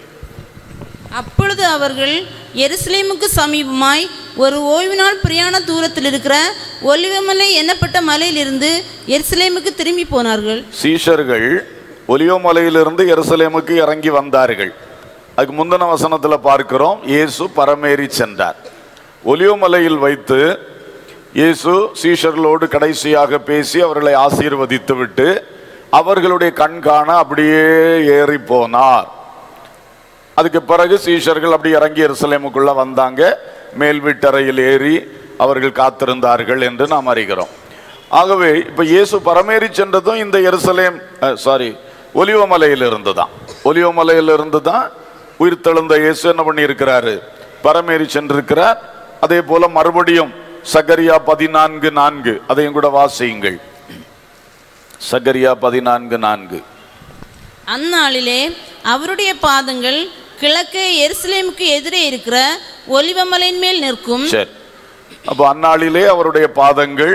அப்பொழுது அவர்கள் எருசலேமுக்கு சமீபமாய் ஒரு ஓய்வு நாள் பிரயாண தூரத்தில் இருக்கிற ஒலிவமலை எண்ணப்பட்ட மலையிலிருந்து எருசலேமுக்கு திரும்பி போனார்கள்
சீஷர்கள் ஒலியோமலையிலிருந்து எருசலேமுக்கு இறங்கி வந்தார்கள் அதுக்கு முந்தின வசனத்துல பார்க்கிறோம் இயேசு பரமேறி சென்றார் ஒலியோமலையில் வைத்து இயேசு சீஷர்களோடு கடைசியாக பேசி அவர்களை ஆசீர்வதித்து விட்டு அவர்களுடைய கண் காண அப்படியே ஏறி போனார் அதுக்கு பிறகு சீஷர்கள் அப்படி இறங்கி எருசலேமுக்குள்ள வந்தாங்க மேல் வீட்டறையில் ஏறி அவர்கள் காத்திருந்தார்கள் என்று நாம் அறிகிறோம் ஆகவே இப்ப இயேசு பரமேறி சென்றதும் இந்த எருசலேம் சாரி ஒலிவமலையில் இருந்து தான் ஒலிவமலையில் இருந்து தான் உயிர்த்தெழுந்த இயேசு என்ன பண்ணி இருக்கிறாரு பரமேறி சென்றிருக்கிறார் அதே போல மறுபடியும் சகரியா பதினான்கு நான்கு அதையும் கூட வாசியுங்கள் சகரியா பதினான்கு நான்கு
அந்நாளிலே அவருடைய பாதங்கள் கிழக்கே எருசலேமுக்கு எதிரே இருக்கிற ஒலிவமலையின் மேல் நிற்கும்
சரி அப்போ அந்நாளிலே அவருடைய பாதங்கள்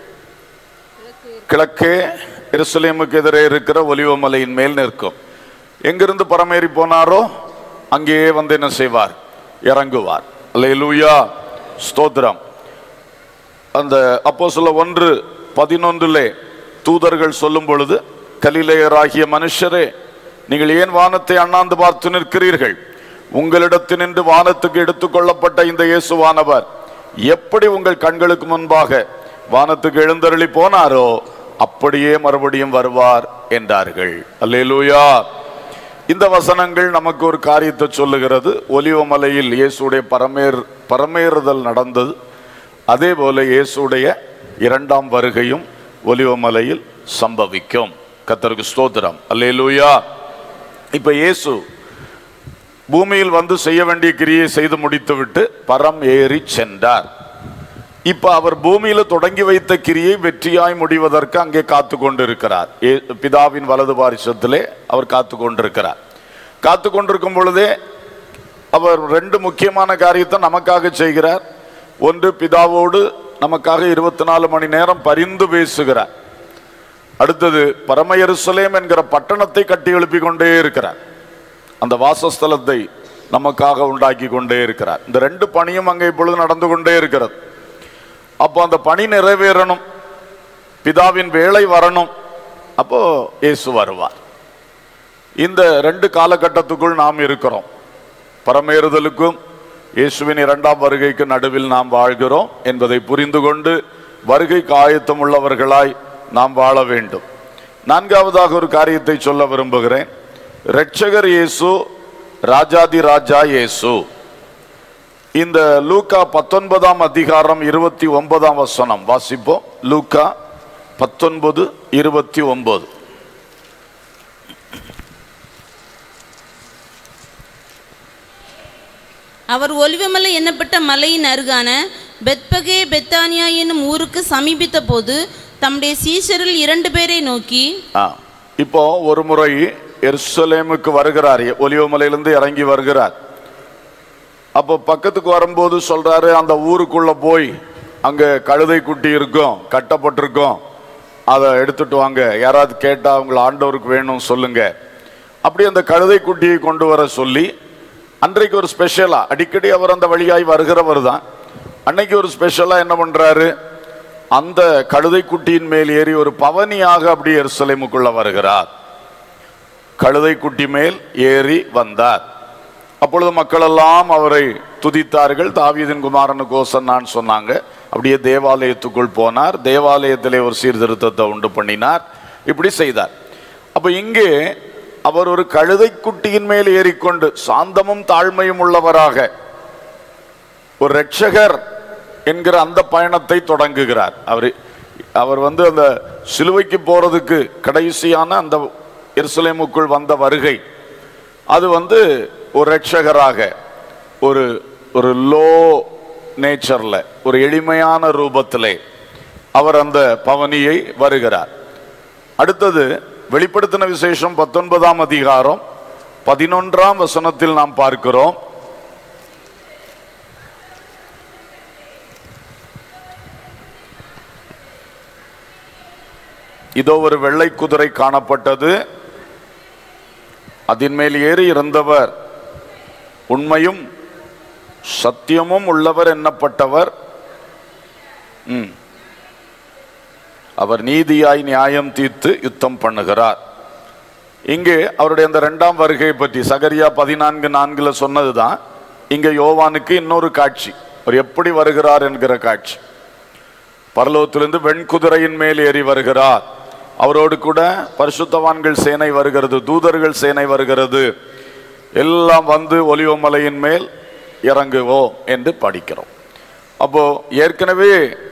கிழக்கே எருசலேமுக்கு எதிரே இருக்கிற ஒலிவமலையின் மேல் நிற்கும் எங்கிருந்து பரமேறி போனாரோ அங்கேயே வந்து என்ன செய்வார் இறங்குவார் அல்லேலூயா ஸ்தோத்திரம் அந்த அப்போ சொல்ல ஒன்று பதினொன்றிலே தூதர்கள் சொல்லும் பொழுது கலிலேயராகிய மனுஷரே நீங்கள் ஏன் வானத்தை அண்ணாந்து பார்த்து நிற்கிறீர்கள் உங்களிடத்தினின்று வானத்துக்கு எடுத்துக்கொள்ளப்பட்ட இந்த இயேசுவானவர் எப்படி உங்கள் கண்களுக்கு முன்பாக வானத்துக்கு எழுந்தருளி போனாரோ அப்படியே மறுபடியும் வருவார் என்றார்கள் அல்லேலூயா இந்த வசனங்கள் நமக்கு ஒரு காரியத்தை சொல்லுகிறது ஒலிவமலையில் இயேசுடைய பரமேர் பரமேறுதல் நடந்தது அதே போல இயேசுடைய இரண்டாம் வருகையும் ஒலிவமலையில் சம்பவிக்கும் கத்தருக்கு ஸ்தோத்திரம் அல்லேலூயா இப்ப இயேசு பூமியில் வந்து செய்ய வேண்டிய கிரியை செய்து முடித்துவிட்டு பரம் ஏறி சென்றார் இப்ப அவர் பூமியில தொடங்கி வைத்த கிரியை வெற்றியாய் முடிவதற்கு அங்கே காத்து கொண்டிருக்கிறார் ஏ- பிதாவின் வலது பாரிசத்திலே அவர் காத்து கொண்டிருக்கிறார் காத்து கொண்டிருக்கும் பொழுதே அவர் ரெண்டு முக்கியமான காரியத்தை நமக்காக செய்கிறார் ஒன்று பிதாவோடு நமக்காக இருபத்தி நாலு மணி நேரம் பரிந்து பேசுகிறார் அடுத்தது பரம எருசலேம் என்கிற பட்டணத்தை கட்டி எழுப்பி கொண்டே இருக்கிறார் அந்த வாசஸ்தலத்தை நமக்காக உண்டாக்கி கொண்டே இருக்கிறார் இந்த ரெண்டு பணியும் அங்கே இப்பொழுது நடந்து கொண்டே இருக்கிறது அப்போ அந்த பணி நிறைவேறணும் பிதாவின் வேலை வரணும் அப்போ இயேசு வருவார் இந்த ரெண்டு காலகட்டத்துக்குள் நாம் இருக்கிறோம் பரமேறுதலுக்கும் இயேசுவின் இரண்டாம் வருகைக்கு நடுவில் நாம் வாழ்கிறோம் என்பதை புரிந்து கொண்டு வருகைக்கு ஆயத்தம் உள்ளவர்களாய் நாம் வாழ வேண்டும் நான்காவதாக ஒரு காரியத்தை சொல்ல விரும்புகிறேன் இரட்சகர் இயேசு ராஜாதி ராஜா இயேசு இந்த லூக்கா பத்தொன்பதாம் அதிகாரம் இருபத்தி ஒன்பதாம் வசனம் வாசிப்போம் லூக்கா பத்தொன்பது இருபத்தி ஒன்பது
அவர் ஒலிவமலை என்னப்பட்ட மலையின் அருகான பெத்பகே பெத்தானியா என்னும் ஊருக்கு சமீபித்த போது தம்முடைய சீஷரில் இரண்டு பேரை நோக்கி
ஆ இப்போ ஒரு முறை எருசலேமுக்கு வருகிறார் ஒலிவமலையிலிருந்து இறங்கி வருகிறார் அப்போ பக்கத்துக்கு வரும்போது சொல்றாரு அந்த ஊருக்குள்ள போய் அங்க கழுதை குட்டி இருக்கும் கட்டப்பட்டிருக்கும் அதை எடுத்துட்டு வாங்க யாராவது கேட்டா உங்களை ஆண்டவருக்கு வேணும் சொல்லுங்க அப்படி அந்த கழுதை குட்டியை கொண்டு வர சொல்லி அன்றைக்கு ஒரு ஸ்பெஷலா அடிக்கடி அவர் அந்த வழியாய் வருகிறவர் தான் அன்னைக்கு ஒரு ஸ்பெஷலா என்ன பண்றாரு அந்த கழுதை குட்டியின் மேல் ஏறி ஒரு பவனியாக அப்படி எருசலேமுக்குள்ள வருகிறார் கழுதை குட்டி மேல் ஏறி வந்தார் அப்பொழுது மக்களெல்லாம் அவரை துதித்தார்கள் தாவீதின் குமாரனு கோசன்னான்னு சொன்னாங்க அப்படியே தேவாலயத்துக்குள் போனார் தேவாலயத்திலே ஒரு சீர்திருத்தத்தை உண்டு பண்ணினார் இப்படி செய்தார் அப்ப இங்கே அவர் ஒரு கழுதை குட்டியின் மேல் ஏறிக்கொண்டு சாந்தமும் தாழ்மையும் உள்ளவராக ஒரு ரட்சகர் என்கிற அந்த பயணத்தை தொடங்குகிறார் அவர் அவர் வந்து அந்த சிலுவைக்கு போறதுக்கு கடைசியான அந்த எருசலேமுக்குள் வந்த வருகை அது வந்து ஒரு ரட்சகராக ஒரு ஒரு லோ நேச்சர்ல ஒரு எளிமையான ரூபத்திலே அவர் அந்த பவனியை வருகிறார் அடுத்தது வெளிப்படுத்தின விசேஷம் பத்தொன்பதாம் அதிகாரம் பதினொன்றாம் வசனத்தில் நாம் பார்க்கிறோம் இதோ ஒரு வெள்ளை குதிரை காணப்பட்டது அதன் மேல் ஏறி இருந்தவர் உண்மையும் சத்தியமும் உள்ளவர் எண்ணப்பட்டவர் ம். அவர் நீதியாய் நியாயம் தீர்த்து யுத்தம் பண்ணுகிறார் இங்கே அவருடைய அந்த இரண்டாம் வருகை பற்றி சகரியா பதினான்கு நான்குல சொன்னதுதான் இங்க யோவானுக்கு இன்னொரு காட்சி அவர் எப்படி வருகிறார் என்கிற காட்சி பரலோகத்திலிருந்து வெண்குதிரையின் மேல் ஏறி வருகிறார் அவரோடு கூட பரிசுத்தவான்கள் சேனை வருகிறது தூதர்கள் சேனை வருகிறது எல்லாம் வந்து ஒலிவமலையின் மேல் இறங்குவோம் என்று படிக்கிறோம் அப்போ ஏற்கனவே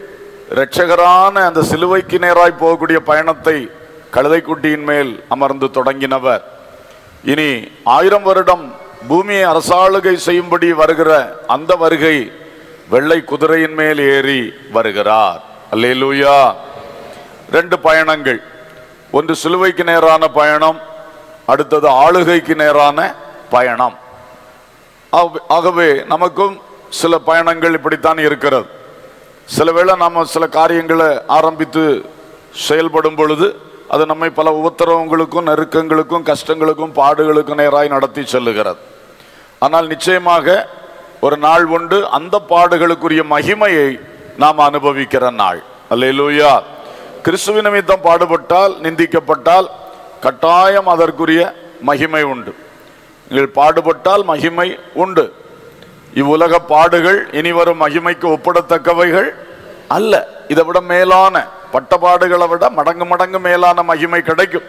இரட்சகரான அந்த சிலுவைக்கு நேராய் போகக்கூடிய பயணத்தை கழுதைக்குட்டியின் மேல் அமர்ந்து தொடங்கினவர் இனி ஆயிரம் வருடம் பூமியை அரசாளுகை செய்யும்படி வருகிற அந்த வருகை வெள்ளை குதிரையின் மேல் ஏறி வருகிறார் அல்லேலூயா ரெண்டு பயணங்கள் ஒன்று சிலுவைக்கு நேரான பயணம் அடுத்தது ஆளுகைக்கு நேரான பயணம் ஆக- ஆகவே நமக்கும் சில பயணங்கள் இப்படித்தான் இருக்கிறது சில வேளை நம்ம சில காரியங்களை ஆரம்பித்து செயல்படும் பொழுது அது நம்மை பல உபத்திரவங்களுக்கும் நெருக்கங்களுக்கும் கஷ்டங்களுக்கும் பாடுகளுக்கும் நேராய் நடத்தி செல்லுகிறது ஆனால் நிச்சயமாக ஒரு நாள் உண்டு அந்த பாடுகளுக்குரிய மகிமையை நாம் அனுபவிக்கிற நாள் அல்லேலூயா கிறிஸ்துவ நிமித்தம் பாடுபட்டால் நிந்திக்கப்பட்டால் கட்டாயம் அதற்குரிய மகிமை உண்டு நீங்கள் பாடுபட்டால் மகிமை உண்டு இவ்வுலக பாடுகள் இனி வரும் மகிமைக்கு ஒப்பிடத்தக்கவைகள் அல்ல இதை விட மேலான பட்டபாடுகளை விட மடங்கு மடங்கு மேலான மகிமை கிடைக்கும்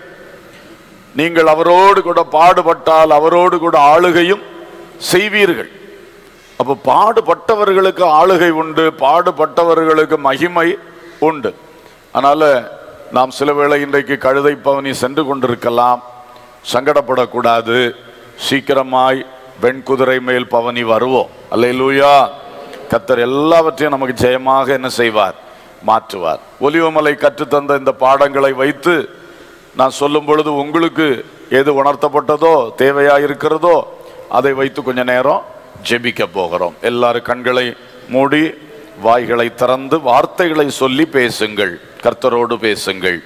நீங்கள் அவரோடு கூட பாடுபட்டால் அவரோடு கூட ஆளுகையும் செய்வீர்கள் அப்போ பாடுபட்டவர்களுக்கு ஆளுகை உண்டு பாடுபட்டவர்களுக்கு மகிமை உண்டு அதனால நாம் சில வேளை இன்றைக்கு கழுதை பவனி சென்று கொண்டிருக்கலாம் சங்கடப்படக்கூடாது சீக்கிரமாய் வெண்குதிரை மேல் பவனி வருவோம் அல்லேலூயா கத்தர் எல்லாவற்றையும் நமக்கு ஜெயமாக என்ன செய்வார் மாற்றுவார் ஒலிவமலை கற்றுத்தந்த இந்த பாடங்களை வைத்து நான் சொல்லும் பொழுது உங்களுக்கு எது உணர்த்தப்பட்டதோ தேவையா இருக்கிறதோ அதை வைத்து கொஞ்ச நேரம் ஜெபிக்க போகிறோம் எல்லாரும் கண்களை மூடி வாய்களை திறந்து வார்த்தைகளை சொல்லி பேசுங்கள் கர்த்தரோடு பேசுங்கள்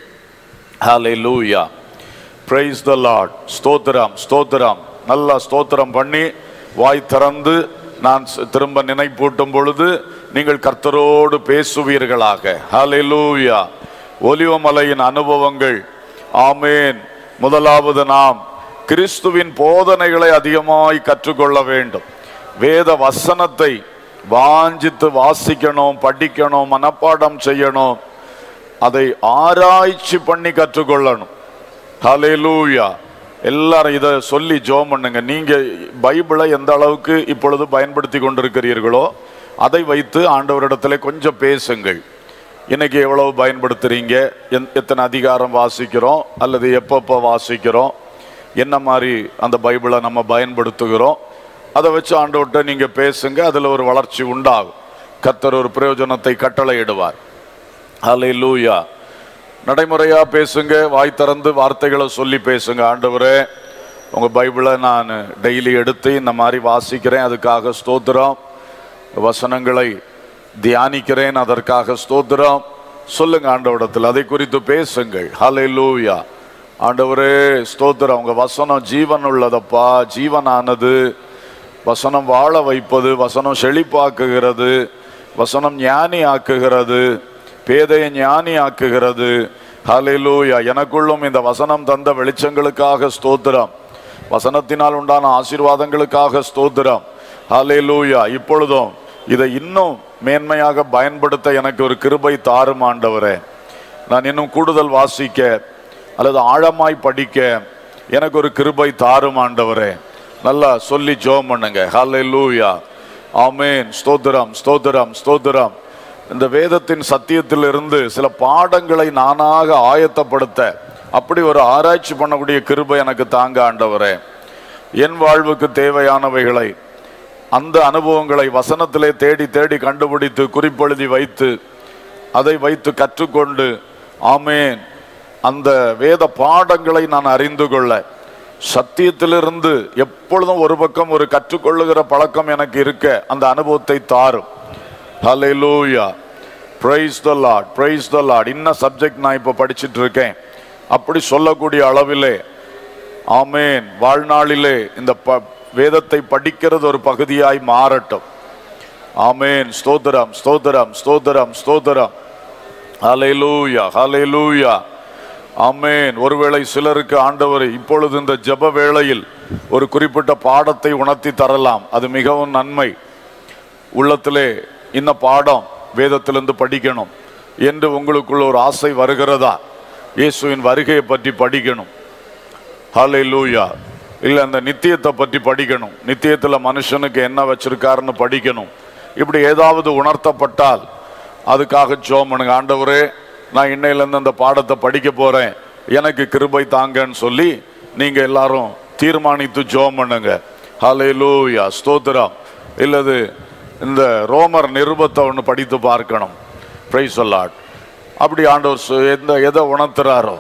ஹalleluya praise the lord ஸ்தோத்திரம் ஸ்தோத்திரம் நல்லா ஸ்தோத்திரம் பண்ணி வாய் திறந்து நான் ஸ்- திரும்ப நினைப்பூட்டும் பொழுது நீங்கள் கர்த்தரோடு பேசுவீர்களாக ஹalleluya ஒலிவமலையின் அனுபவங்கள் ஆமேன் முதலாவது நாம் கிறிஸ்துவின் போதனைகளை அதிகமாய் கற்றுக்கொள்ள வேண்டும் வேத வசனத்தை வாஞ்சித்து வாசிக்கணும் படிக்கணும் மனப்பாடம் செய்யணும் அதை ஆராய்ச்சி பண்ணி கற்றுக்கொள்ளணும் ஹalleluya எல்லாரும் இதை சொல்லி ஜோம் பண்ணுங்க நீங்க பைபிளை எந்த அளவுக்கு இப்பொழுது பயன்படுத்தி கொண்டிருக்கிறீர்களோ அதை வைத்து ஆண்டவரிடத்துல கொஞ்சம் பேசுங்கள் இன்னைக்கு எவ்வளவு பயன்படுத்துறீங்க எந்- எத்தனை அதிகாரம் வாசிக்கிறோம் அல்லது எப்பப்போ வாசிக்கிறோம் என்ன மாதிரி அந்த பைபிளை நம்ம பயன்படுத்துகிறோம் அதை வச்சு ஆண்டவர்கிட்ட நீங்க பேசுங்க அதுல ஒரு வளர்ச்சி உண்டாகும் கர்த்தர் ஒரு பிரயோஜனத்தை கட்டளையிடுவார் ஹalleluya நடைமுறையா பேசுங்க வாய் திறந்து வார்த்தைகளை சொல்லி பேசுங்க ஆண்டவரே உங்க பைபிளை நான் டெய்லி எடுத்து இந்த மாதிரி வாசிக்கிறேன் அதுக்காக ஸ்தோத்திரம் வசனங்களை தியானிக்கிறேன் அதற்காக ஸ்தோத்திரம் சொல்லுங்க ஆண்டவரிடத்தில் அதை குறித்து பேசுங்கள் ஹalleluya ஆண்டவரே ஸ்தோத்திரம் உங்க வசனம் ஜீவன் உள்ளதப்பா ஜீவனானது வசனம் வாழ வைப்பது வசனம் செழிப்பாக்குகிறது வசனம் ஞானி ஆக்குகிறது பேதையை ஞானி ஆக்குகிறது ஹalleluya எனக்குள்ளும் இந்த வசனம் தந்த வெளிச்சங்களுக்காக ஸ்தோத்திரம் வசனத்தினால் உண்டான ஆசீர்வாதங்களுக்காக ஸ்தோத்திரம் ஹalleluya இப்பொழுதும் இதை இன்னும் மேன்மையாக பயன்படுத்த எனக்கு ஒரு கிருபை தாரும் ஆண்டவரே நான் இன்னும் கூடுதல் வாசிக்க அல்லது ஆழமாய் படிக்க எனக்கு ஒரு கிருபை தாரும் ஆண்டவரே நல்லா சொல்லி ஜோம் பண்ணுங்க ஹalleluya ஆமென் ஸ்தோத்திரம் ஸ்தோத்திரம் ஸ்தோத்திரம் இந்த வேதத்தின் சத்தியத்திலிருந்து சில பாடங்களை நானாக ஆயத்தப்படுத்த அப்படி ஒரு ஆராய்ச்சி பண்ணக்கூடிய கிருபை எனக்கு தாங்க ஆண்டவரே என் வாழ்வுக்கு தேவையானவைகளை அந்த அனுபவங்களை வசனத்திலே தேடி தேடி கண்டுபிடித்து குறிப்பெழுதி வைத்து அதை வைத்து கற்றுக்கொண்டு ஆமேன் அந்த வேத பாடங்களை நான் அறிந்து கொள்ள சத்தியத்திலிருந்து எப்பொழுதும் ஒரு பக்கம் ஒரு கற்றுக்கொள்ளுகிற பழக்கம் எனக்கு இருக்க அந்த அனுபவத்தை தாரும் hallelujah praise the lord praise the lord இன்ன சப்ஜெக்ட் நான் இப்போ படிச்சிட்டு இருக்கேன் அப்படி சொல்லக்கூடிய அளவிலே ஆமேன் வாழ்நாளிலே இந்த ப- வேதத்தை படிக்கிறது ஒரு பகுதியாய் மாறட்டும் ஆமேன் ஸ்தோத்திரம் ஸ்தோத்திரம் ஸ்தோத்திரம் ஸ்தோத்திரம் ஹalleluya ஹalleluya ஆமேன் ஒருவேளை சிலருக்கு ஆண்டவர் இப்பொழுது இந்த ஜெப வேளையில் ஒரு குறிப்பிட்ட பாடத்தை உணர்த்தி தரலாம் அது மிகவும் நன்மை உள்ளத்திலே இந்த பாடம் வேதத்திலிருந்து படிக்கணும் என்று உங்களுக்குள்ள ஒரு ஆசை வருகிறதா இயேசுவின் வருகையை பற்றி படிக்கணும் ஹalleluya இல்ல அந்த நித்தியத்தை பற்றி படிக்கணும் நித்தியத்துல மனுஷனுக்கு என்ன வச்சிருக்காருன்னு படிக்கணும் இப்படி ஏதாவது உணர்த்தப்பட்டால் அதுக்காக ஜோம் பண்ணுங்க ஆண்டவரே நான் இன்னையிலேருந்து அந்த பாடத்தை படிக்க போறேன் எனக்கு கிருபை தாங்கன்னு சொல்லி நீங்க எல்லாரும் தீர்மானித்து ஜோம் பண்ணுங்க ஹalleluya ஸ்தோத்திரம் இல்லது இந்த ரோமர் நிருபத்தை ஒன்று படித்து பார்க்கணும் பிரைஸ் சொல்லாட் அப்படி ஆண்டவர் சொ- எந்த எதை உணர்த்துறாரோ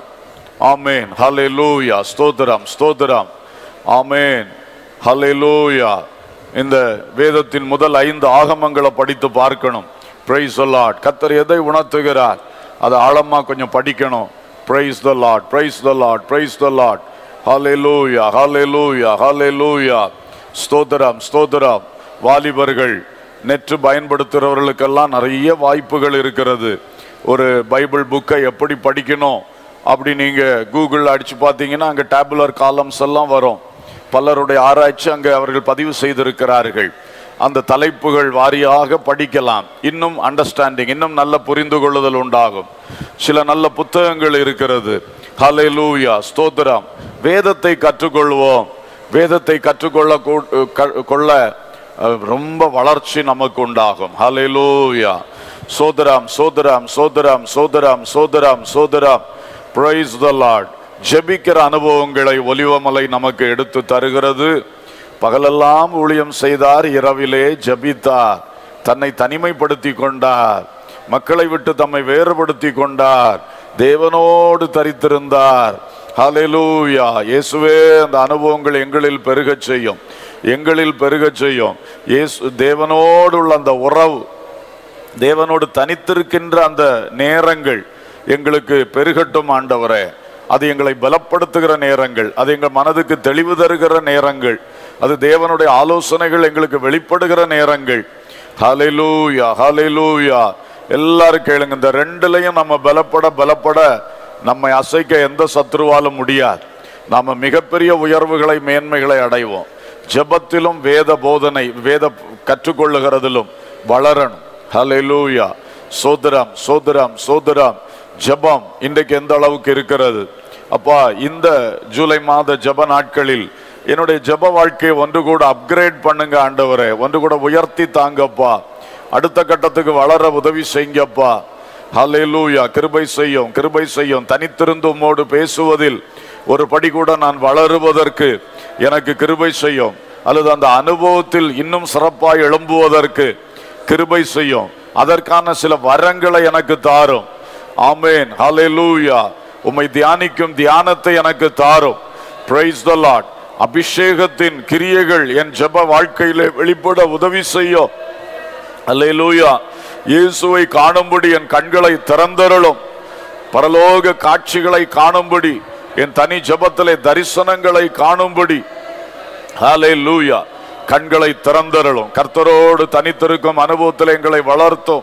ஆமேன் ஹalleluya ஸ்தோத்திரம் ஸ்தோத்திரம் ஆமேன் ஹalleluya இந்த வேதத்தின் முதல் ஐந்து ஆகமங்களை படித்து பார்க்கணும் பிரைஸ் the Lord கத்தர் எதை உணர்த்துகிறார் அதை ஆழமா கொஞ்சம் படிக்கணும் praise the Lord praise the Lord praise the Lord hallelujah hallelujah hallelujah ஸ்தோத்திரம் ஸ்தோத்திரம் வாலிபர்கள் நெற்று பயன்படுத்துகிறவர்களுக்கெல்லாம் நிறைய வாய்ப்புகள் இருக்கிறது ஒரு பைபிள் புக்கை எப்படி படிக்கணும் அப்படி நீங்க கூகுள் அடிச்சு பார்த்தீங்கன்னா அங்க டேபுலர் காலம்ஸ் எல்லாம் வரும் பலருடைய ஆராய்ச்சி அங்கே அவர்கள் பதிவு செய்திருக்கிறார்கள் அந்த தலைப்புகள் வாரியாக படிக்கலாம் இன்னும் அண்டர்ஸ்டாண்டிங் இன்னும் நல்ல புரிந்து கொள்ளுதல் உண்டாகும் சில நல்ல புத்தகங்கள் இருக்கிறது ஹalleluya ஸ்தோத்திரம் வேதத்தை கற்றுக்கொள்வோம் வேதத்தை கற்றுக்கொள்ள கூ- க- கொள்ள அஹ், ரொம்ப வளர்ச்சி நமக்கு உண்டாகும் ஹalleluya சோதரம் சோதரம் சோதரம் சோதரம் சோதரம் சோதரம் praise the lord ஜெபிக்கிற அனுபவங்களை ஒலிவமலை நமக்கு எடுத்து தருகிறது பகலெல்லாம் ஊழியம் செய்தார் இரவிலே ஜெபித்தார் தன்னை தனிமைப்படுத்தி கொண்டார் மக்களை விட்டு தம்மை வேறுபடுத்தி கொண்டார் தேவனோடு தரித்திருந்தார் ஹalleluya இயேசுவே அந்த அனுபவங்கள் எங்களில் பெருகச் செய்யும் எங்களில் பெருகச் செய்யும் இயேசு தேவனோடு உள்ள அந்த உறவு தேவனோடு தனித்திருக்கின்ற அந்த நேரங்கள் எங்களுக்கு பெருகட்டும் ஆண்டவரே அது எங்களை பலப்படுத்துகிற நேரங்கள் அது எங்கள் மனதுக்கு தெளிவு தருகிற நேரங்கள் அது தேவனுடைய ஆலோசனைகள் எங்களுக்கு வெளிப்படுகிற நேரங்கள் ஹalleluya ஹalleluya எல்லாரும் கேளுங்க இந்த ரெண்டுலயும் நம்ம பலப்பட பலப்பட நம்மை அசைக்க எந்த சத்ருவாலும் முடியாது நாம மிகப்பெரிய உயர்வுகளை மேன்மைகளை அடைவோம் ஜெபத்திலும் வேத போதனை வேத கற்றுக்கொள்ளுகிறதிலும் வளரணும் ஹalleluya சோதரம் சோதரம் சோதரம் ஜெபம் இன்றைக்கு எந்த அளவுக்கு இருக்கிறது அப்பா இந்த ஜூலை மாத ஜெப நாட்களில் என்னுடைய ஜெப வாழ்க்கையை ஒன்று கூட அப்கிரேட் பண்ணுங்க ஆண்டவரே ஒன்று கூட உயர்த்தி தாங்கப்பா அடுத்த கட்டத்துக்கு வளர உதவி செய்யுங்கப்பா ஹalleluya கிருபை செய்யும் கிருபை செய்யும் தனித்திருந்து உம்மோடு பேசுவதில் ஒரு படி கூட நான் வளருவதற்கு எனக்கு கிருபை செய்யும் அல்லது அந்த அனுபவத்தில் இன்னும் சிறப்பாய் எழும்புவதற்கு கிருபை செய்யும் அதற்கான சில வரங்களை எனக்கு தாரும் ஆமேன் ஹalleluya உம்மை தியானிக்கும் தியானத்தை எனக்கு தாரும் பிரைஸ் த லார்ட் அபிஷேகத்தின் கிரியைகள் என் ஜெப வாழ்க்கையிலே வெளிப்பட உதவி செய்யும் அல்லேலூயா இயேசுவை காணும்படி என் கண்களை திறந்தருளும் பரலோக காட்சிகளை காணும்படி என் தனி ஜெபத்திலே தரிசனங்களை காணும்படி ஹalleluya கண்களை திறந்தருளும் கர்த்தரோடு தனித்திருக்கும் அனுபவத்தில் எங்களை வளர்த்தும்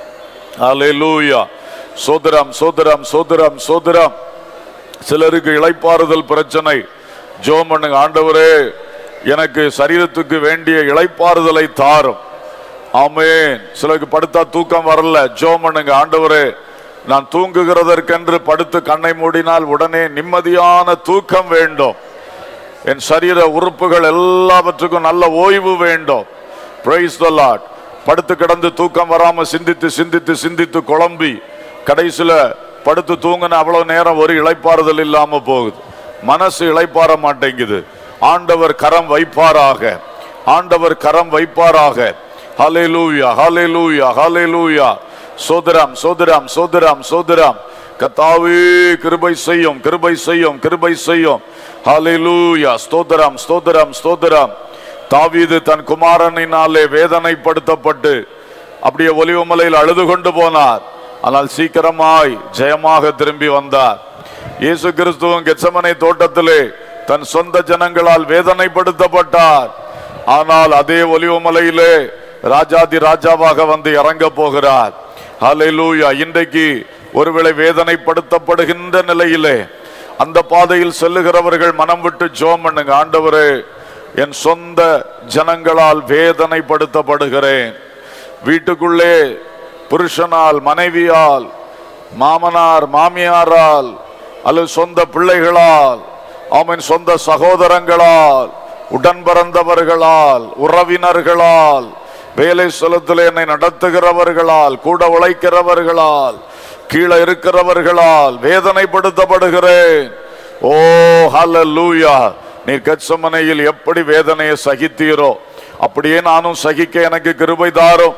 ஹalleluya சோதரம் சோதரம் சோதரம் சோதரம் சிலருக்கு இளைப்பாறுதல் பிரச்சனை ஜோம் பண்ணுங்க ஆண்டவரே எனக்கு சரீரத்துக்கு வேண்டிய இளைப்பாறுதலை தாரும் ஆமென் சிலருக்கு படுத்தா தூக்கம் வரல ஜோம் பண்ணுங்க ஆண்டவரே நான் தூங்குகிறதற்கென்று படுத்து கண்ணை மூடினால் உடனே நிம்மதியான தூக்கம் வேண்டும் என் சரீர உறுப்புகள் எல்லாவற்றுக்கும் நல்ல ஓய்வு வேண்டும் பிரைஸ் த லார்ட் படுத்து கிடந்து தூக்கம் வராம சிந்தித்து சிந்தித்து சிந்தித்து குழம்பி கடைசியில படுத்து தூங்கின அவ்வளவு நேரம் ஒரு இளைப்பாறுதல் இல்லாம போகுது மனசு இளைப்பாற மாட்டேங்குது ஆண்டவர் கரம் வைப்பாராக ஆண்டவர் கரம் வைப்பாராக ஹalleluya ஹalleluya ஹalleluya சோதரம் சோதரம் சோதரம் சோதரம் கத்தாவே கிருபை செய்யும் கிருபை செய்யும் கிருபை செய்யும் ஹalleluya ஸ்தோத்திரம் ஸ்தோத்திரம் ஸ்தோத்திரம் தாவீது தன் குமாரனினாலே வேதனைப்படுத்தப்பட்டு அப்படியே ஒலிவமலையில் அழுது கொண்டு போனார் ஆனால் சீக்கிரமாய் ஜெயமாக திரும்பி வந்தார் இயேசு கிறிஸ்துவும் கெச்சமனை தோட்டத்திலே தன் சொந்த ஜனங்களால் வேதனைப்படுத்தப்பட்டார் ஆனால் அதே ஒலிவமலையிலே ராஜாதி ராஜாவாக வந்து இறங்க போகிறார் ஹalleluya இன்றைக்கு ஒருவேளை வேதனைப்படுத்தப்படுகின்ற நிலையிலே அந்த பாதையில் செல்லுகிறவர்கள் மனம் விட்டு ஜோம் பண்ணுங்க ஆண்டவரே என் சொந்த ஜனங்களால் வேதனைப்படுத்தப்படுகிறேன் வீட்டுக்குள்ளே புருஷனால் மனைவியால் மாமனார் மாமியாரால் அல்லது சொந்த பிள்ளைகளால் அவன் சொந்த சகோதரங்களால் உடன் பிறந்தவர்களால் உறவினர்களால் வேலை ஸ்தலத்தில் என்னை நடத்துகிறவர்களால் கூட உழைக்கிறவர்களால் கீழே இருக்கிறவர்களால் வேதனைப்படுத்தப்படுகிறேன் ஓ ஹalleluya நீ கச்சமனையில் எப்படி வேதனையை சகித்தீரோ அப்படியே நானும் சகிக்க எனக்கு கிருபை தாரும்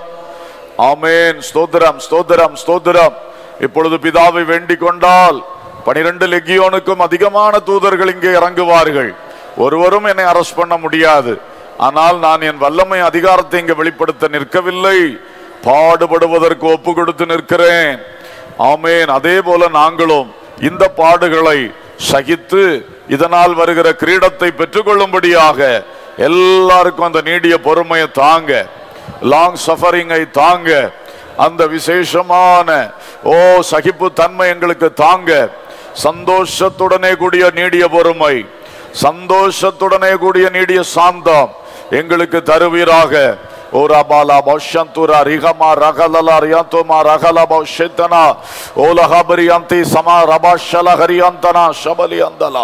ஆமேன் ஸ்தோத்திரம் ஸ்தோத்திரம் ஸ்தோத்திரம் இப்பொழுது பிதாவை வேண்டிக் கொண்டால் பனிரெண்டு லெகியோனுக்கும் அதிகமான தூதர்கள் இங்கே இறங்குவார்கள் ஒருவரும் என்னை அரஸ்ட் பண்ண முடியாது ஆனால் நான் என் வல்லமை அதிகாரத்தை இங்கே வெளிப்படுத்த நிற்கவில்லை பாடுபடுவதற்கு ஒப்பு கொடுத்து நிற்கிறேன் ஆமேன் அதே போல நாங்களும் இந்த பாடுகளை சகித்து இதனால் வருகிற கிரீடத்தை பெற்றுக்கொள்ளும்படியாக எல்லாருக்கும் அந்த நீடிய பொறுமையை தாங்க லாங் சஃபரிங்கை தாங்க அந்த விசேஷமான ஓ சகிப்பு தன்மை எங்களுக்கு தாங்க சந்தோஷத்துடனே கூடிய நீடிய பொறுமை சந்தோஷத்துடனே கூடிய நீடிய சாந்தம் எங்களுக்கு தருவீராக ஓ ரபாலா பௌஷந்துரா ரிகமா ரகலலா ரியாந்துமா ரகலா பௌஷத்தனா ஓலஹபரி அந்தி சமா ரபாஷல ஹரியந்தனா ஷபலி அந்தலா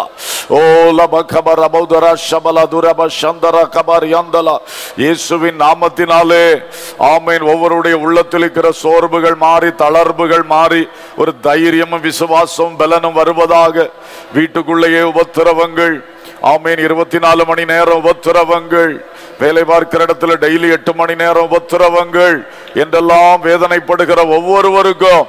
ஓல பகபர பௌதரா ஷபல துரப சந்தர கபர் யந்தலா இயேசுவின் நாமத்தினாலே ஆமேன் ஒவ்வொருடைய உள்ளத்தில் இருக்கிற சோர்வுகள் மாறி தளர்வுகள் மாறி ஒரு தைரியமும் விசுவாசமும் பலனும் வருவதாக வீட்டுக்குள்ளேயே உபத்திரவங்கள் ஆமேன் இருபத்தி நாலு மணி நேரம் உபத்திரவங்கள் வேலை பார்க்கிற இடத்துல டெய்லி எட்டு மணி நேரம் உபத்திரவங்கள் என்றெல்லாம் வேதனைப்படுகிற ஒவ்வொருவருக்கும்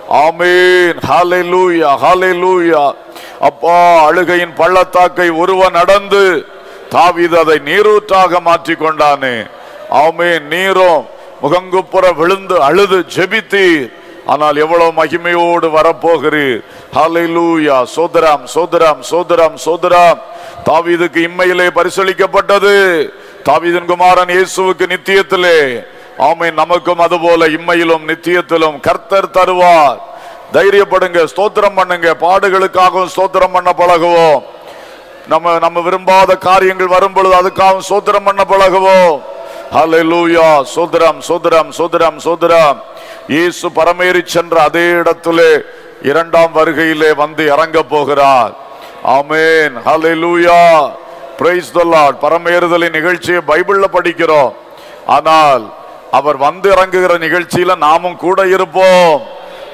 ஆமேன் ஹalleluya ஹalleluya அப்பா அழுகையின் பள்ளத்தாக்கை ஒருவ நடந்து தாவீது அதை நீரூற்றாக மாற்றி கொண்டானே ஆமேன் நீரும் முகங்குப்புற விழுந்து அழுது ஜெபித்தீர் ஆனால் எவ்வளவு மகிமையோடு வரப்போகிறீர் ஹalleluya சோதரம் சோதரம் சோதரம் சோதரம் தாவீதுக்கு இம்மையிலே பரிசளிக்கப்பட்டது தாவீதின் குமாரன் இயேசுவுக்கு நித்தியத்திலே ஆமென் நமக்கும் அதுபோல இம்மையிலும் நித்தியத்திலும் கர்த்தர் தருவார் தைரியப்படுங்க ஸ்தோத்திரம் பண்ணுங்க பாடுகளுக்காகவும் ஸ்தோத்திரம் பண்ண பழகுவோம் நம்ம நம்ம விரும்பாத காரியங்கள் வரும் பொழுது அதுக்காகவும் சோதரம் பண்ண பழகுவோம் ஹalleluya சோதரம் சோதரம் சோதரம் சோதரம் இயேசு பரமேறி சென்ற அதே இடத்திலே இரண்டாம் வருகையிலே வந்து இறங்க போகிறார் ஆமென் ஹalleluya பிரைஸ் தி லார்ட் பரமேறுதலின் நிகழ்ச்சியை பைபிள்ல படிக்கிறோம் ஆனால் அவர் வந்து இறங்குகிற நிகழ்ச்சியில நாமும் கூட இருப்போம்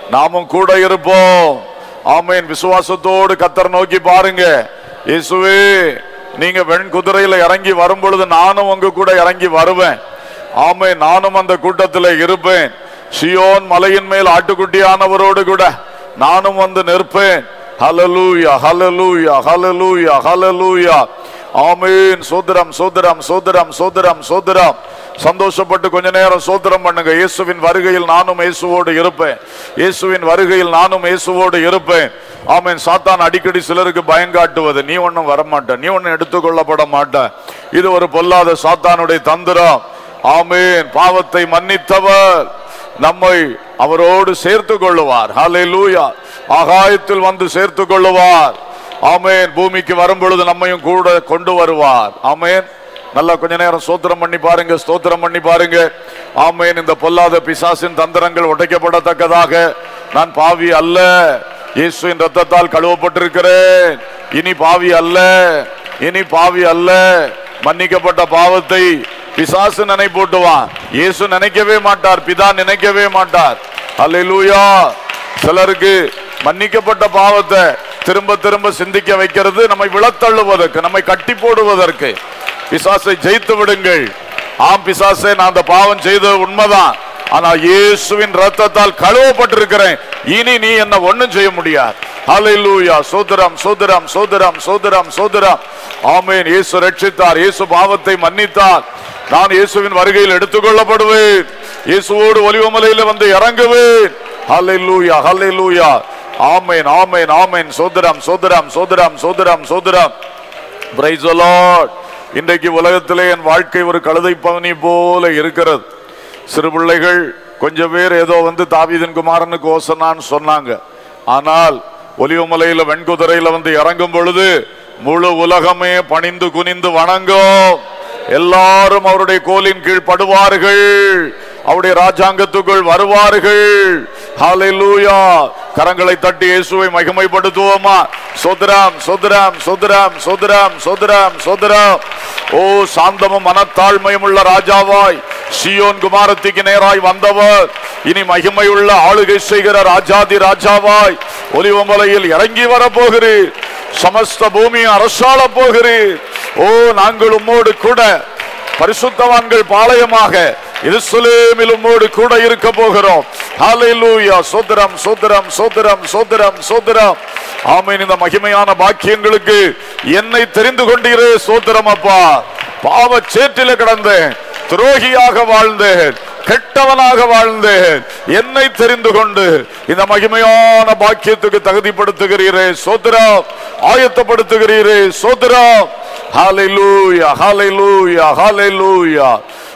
நாமும் கூட இருப்போம் ஆமேன் விசுவாசத்தோடு கத்தர் நோக்கி பாருங்க இயேசுவே நீங்க வெண் குதிரையில இறங்கி வரும் பொழுது நானும் உங்க கூட இறங்கி வருவேன் ஆமே நானும் அந்த கூட்டத்தில் இருப்பேன் சியோன் மலையின் மேல் ஆட்டுக்குட்டியானவரோடு கூட நானும் வந்து நிற்பேன் ஹalleluya ஹalleluya ஹalleluya ஹalleluya ஆமென் சோதரம் சோதரம் சோதரம் சோதரம் சோதரம் சந்தோஷப்பட்டு கொஞ்ச நேரம் சோதரம் பண்ணுங்க இயேசுவின் வருகையில் நானும் இயேசுவோடு இருப்பேன் இயேசுவின் வருகையில் நானும் இயேசுவோடு இருப்பேன் ஆமென் சாத்தான் அடிக்கடி சிலருக்கு பயங்காட்டுவது நீ ஒன்னும் வரமாட்ட நீ ஒன்னும் எடுத்துக்கொள்ளப்பட மாட்ட இது ஒரு பொல்லாத சாத்தானுடைய தந்திரம் ஆமென் பாவத்தை மன்னித்தவர் நம்மை அவரோடு சேர்த்து கொள்ளுவார் ஹalleluya ஆகாயத்தில் வந்து சேர்த்து கொள்ளுவார் ஆமென் பூமிக்கு வரும் பொழுது நம்மையும் கூட கொண்டு வருவார் ஆமென் நல்லா கொஞ்ச நேரம் ஸ்தோத்திரம் பண்ணி பாருங்க ஸ்தோத்திரம் பண்ணி பாருங்க ஆமென் இந்த பொல்லாத பிசாசின் தந்திரங்கள் உடைக்கப்படத்தக்கதாக நான் பாவி அல்ல இயேசுவின் ரத்தத்தால் கழுவப்பட்டிருக்கிறேன் இனி பாவி அல்ல இனி பாவி அல்ல மன்னிக்கப்பட்ட பாவத்தை பிசாசு நினைப்பூட்டுவான் இயேசு நினைக்கவே மாட்டார் பிதா நினைக்கவே மாட்டார் அல்லேலூயா சிலருக்கு மன்னிக்கப்பட்ட பாவத்தை திரும்ப திரும்ப சிந்திக்க வைக்கிறது நம்மை விழத்தள்ளுவதற்கு நம்மை கட்டி போடுவதற்கு பிசாசை ஜெயித்து விடுங்கள் ஆம் பிசாசே நான் அந்த பாவம் செய்தது உண்மைதான் ஆனா இயேசுவின் ரத்தத்தால் கழுவப்பட்டிருக்கிறேன் இனி நீ என்ன ஒண்ணும் செய்ய முடியாது ஹalleluya சோதரம் சோதரம் சோதரம் சோதரம் சோதரம் ஆமென் இயேசு ரட்சித்தார் இயேசு பாவத்தை மன்னித்தார் நான் இயேசுவின் வருகையில் எடுத்துக்கொள்ளப்படுவேன் இயேசுவோடு ஒலிவமலையில வந்து இறங்குவேன் ஹalleluya ஹalleluya ஆமென் ஆமென் ஆமென் சோதரம் சோதரம் சோதரம் சோதரம் சோதரம் Praise the Lord. இன்றைக்கு உலகத்திலே என் வாழ்க்கை ஒரு கழுதை பவனி போல இருக்கிறது சிறு பிள்ளைகள் கொஞ்சம் பேர் ஏதோ வந்து தாவீதின் குமாரனுக்கு ஓசனான்னு சொன்னாங்க ஆனால் ஒலிவமலையில வெண்குதிரையில வந்து இறங்கும் பொழுது முழு உலகமே பணிந்து குனிந்து வணங்கும் எல்லாரும் அவருடைய கோலின் கீழ் படுவார்கள் அவருடைய ராஜாங்கத்துக்குள் வருவார்கள் ஹalleluya கரங்களை தட்டி இயேசுவை மகிமைப்படுத்துவோமா சோதராம் சோதராம் சோதராம் சோதராம் சோதராம் சோதராம் ஓ சாந்தமும் மனத்தாழ்மையும் உள்ள ராஜாவாய் சியோன் குமாரத்திக்கு நேராய் வந்தவர் இனி மகிமையுள்ள ஆளுகை செய்கிற ராஜாதி ராஜாவாய் ஒலிவமலையில் இறங்கி வரப்போகிறீர் சமஸ்த பூமியை அரசாள போகிறீர் ஓ நாங்கள் உம்மோடு கூட பரிசுத்தவான்கள் பாளையமாக எருசலேமில் உம்மோடு கூட இருக்க போகிறோம் ஹalleluya சோதரம் சோதரம் சோதரம் சோதரம் சோதரம் ஆமென் இந்த மகிமையான பாக்கியங்களுக்கு என்னை தெரிந்து கொண்டீரே சோதரம் அப்பா பாவ சேற்றில கிடந்தேன் துரோகியாக வாழ்ந்தேன் கெட்டவனாக வாழ்ந்தேன் என்னை தெரிந்து கொண்டு இந்த மகிமையான பாக்கியத்துக்கு தகுதிப்படுத்துகிறீரே சோதரம் ஆயத்தப்படுத்துகிறீரே சோதரம் ஹalleluya ஹalleluya ஹalleluya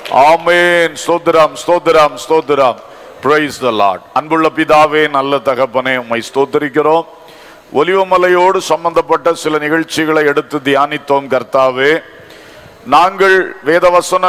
ஆமென் ஸ்தோத்திரம் ஸ்தோத்திரம் ஸ்தோத்திரம் praise the lord அன்புள்ள பிதாவே நல்ல தகப்பனே உம்மை ஸ்தோத்திரிக்கிறோம் ஒலிவமலையோடு சம்பந்தப்பட்ட சில நிகழ்ச்சிகளை எடுத்து தியானித்தோம் கர்த்தாவே நாங்கள் வேதவசன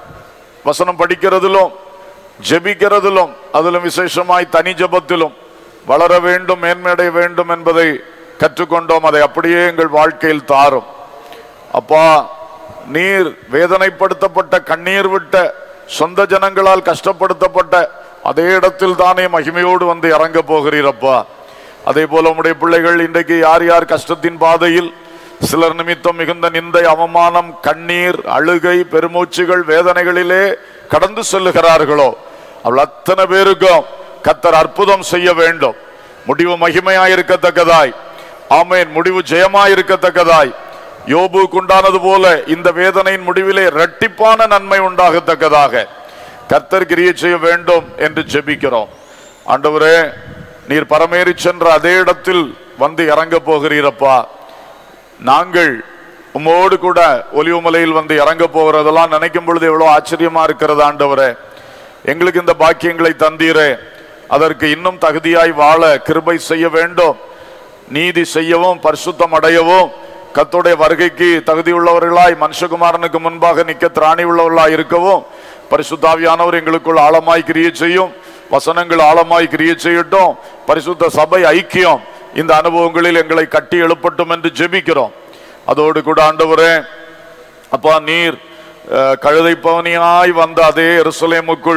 வசனம் படிக்கிறதிலும் ஜெபிக்கிறதிலும் அதிலும் விசேஷமாய் தனி ஜெபத்திலும் வளர வேண்டும் மேன்மையடைய வேண்டும் என்பதை கற்றுக்கொண்டோம் அதை அப்படியே எங்கள் வாழ்க்கையில் தாரும் அப்பா நீர் வேதனைப்படுத்தப்பட்ட கண்ணீர் விட்ட சொந்த ஜனங்களால் கஷ்டப்படுத்தப்பட்ட அதே இடத்தில் தானே மகிமையோடு வந்து இறங்க போகிறீரப்பா அதே போல உம்முடைய பிள்ளைகள் இன்றைக்கு யார் யார் கஷ்டத்தின் பாதையில் சிலர் நிமித்தம் மிகுந்த நிந்தை அவமானம் கண்ணீர் அழுகை பெருமூச்சுகள் வேதனைகளிலே கடந்து செல்லுகிறார்களோ அவள் அத்தனை பேருக்கும் கத்தர் அற்புதம் செய்ய வேண்டும் முடிவு மகிமையாயிருக்கத்தக்கதாய் ஆமேன் முடிவு ஜெயமாயிருக்கத்தக்கதாய் யோபுக்கு உண்டானது போல இந்த வேதனையின் முடிவிலே இரட்டிப்பான நன்மை உண்டாகத்தக்கதாக கர்த்தர் கிரியை செய்ய வேண்டும் என்று ஜெபிக்கிறோம் ஆண்டவரே நீர் பரமேறி சென்ற அதே இடத்தில் வந்து இறங்க போகிறீரப்பா நாங்கள் உம்மோடு கூட ஒலிவுமலையில் வந்து இறங்க போகிறதெல்லாம் நினைக்கும் பொழுது எவ்வளவு ஆச்சரியமா இருக்கிறது ஆண்டவரே எங்களுக்கு இந்த பாக்கியங்களை தந்தீரே அதற்கு இன்னும் தகுதியாய் வாழ கிருபை செய்ய வேண்டும் நீதி செய்யவும் பரிசுத்தம் அடையவும் கர்த்தருடைய வருகைக்கு தகுதியுள்ளவர்களாய் மனுஷகுமாரனுக்கு முன்பாக நிக்க திராணி உள்ளவர்களாய் இருக்கவும் பரிசுத்தாவியானவர் எங்களுக்குள் ஆழமாய் கிரியை செய்யும் வசனங்கள் ஆழமாய் கிரியை செய்யட்டும் பரிசுத்த சபை ஐக்கியம் இந்த அனுபவங்களில் எங்களை கட்டி எழுப்பட்டும் என்று ஜெபிக்கிறோம் அதோடு கூட ஆண்டவரே அப்பா நீர் அஹ், கழுதை பவனியாய் வந்த அதே எருசலேமுக்குள்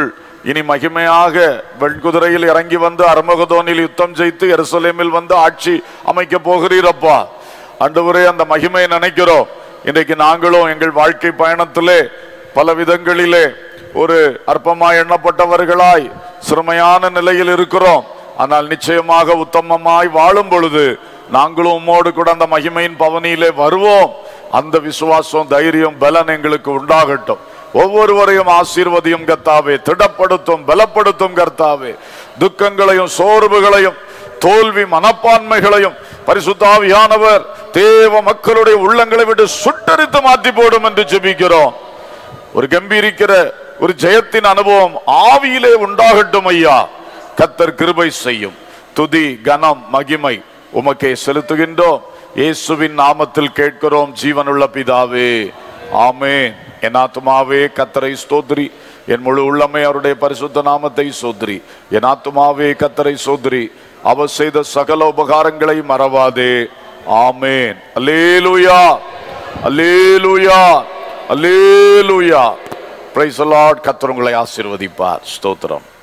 இனி மகிமையாக வெண்குதிரையில் இறங்கி வந்து அருமகதோனில் யுத்தம் செய்து எருசலேமில் வந்து ஆட்சி அமைக்க போகிறீரப்பா ஆண்டவரே அந்த மகிமையை நினைக்கிறோம் இன்றைக்கு நாங்களும் எங்கள் வாழ்க்கை பயணத்திலே பல விதங்களிலே ஒரு அற்பமாய் எண்ணப்பட்டவர்களாய் சிறுமையான நிலையில் இருக்கிறோம் ஆனால் நிச்சயமாக உத்தமமாய் வாழும் பொழுது நாங்களும் உம்மோடு கூட அந்த மகிமையின் பவனியிலே வருவோம் அந்த விசுவாசம் தைரியம் பலன் எங்களுக்கு உண்டாகட்டும் ஒவ்வொருவரையும் ஆசீர்வதியும் கர்த்தாவே திடப்படுத்தும் பலப்படுத்தும் கர்த்தாவே துக்கங்களையும் சோர்வுகளையும் தோல்வி மனப்பான்மைகளையும் பரிசுத்தாவியானவர் தேவ மக்களுடைய உள்ளங்களை விட்டு சுட்டரித்து மாற்றி போடும் என்று ஜெபிக்கிறோம் ஒரு கம்பீரிக்கிற ஒரு ஜெயத்தின் அனுபவம் ஆவியிலே உண்டாகட்டும் ஐயா கத்தர் கிருபை செய்யும் துதி கனம் மகிமை உமக்கே செலுத்துகின்றோம் இயேசுவின் நாமத்தில் கேட்கிறோம் ஜீவனுள்ள பிதாவே ஆமென் என் ஆத்துமாவே கத்தரை ஸ்தோத்ரி என் முழு உள்ளமே அவருடைய பரிசுத்த நாமத்தை சோத்ரி என் ஆத்துமாவே கத்தரை சோத்ரி அவர் செய்த சகல உபகாரங்களை மறவாதே ஆமென் அல்லேலூயா அல்லேலூயா அல்லேலூயா பிரைஸ் லார்ட் கத்தர் உங்களை ஆசீர்வதிப்பார் ஸ்தோத்திரம்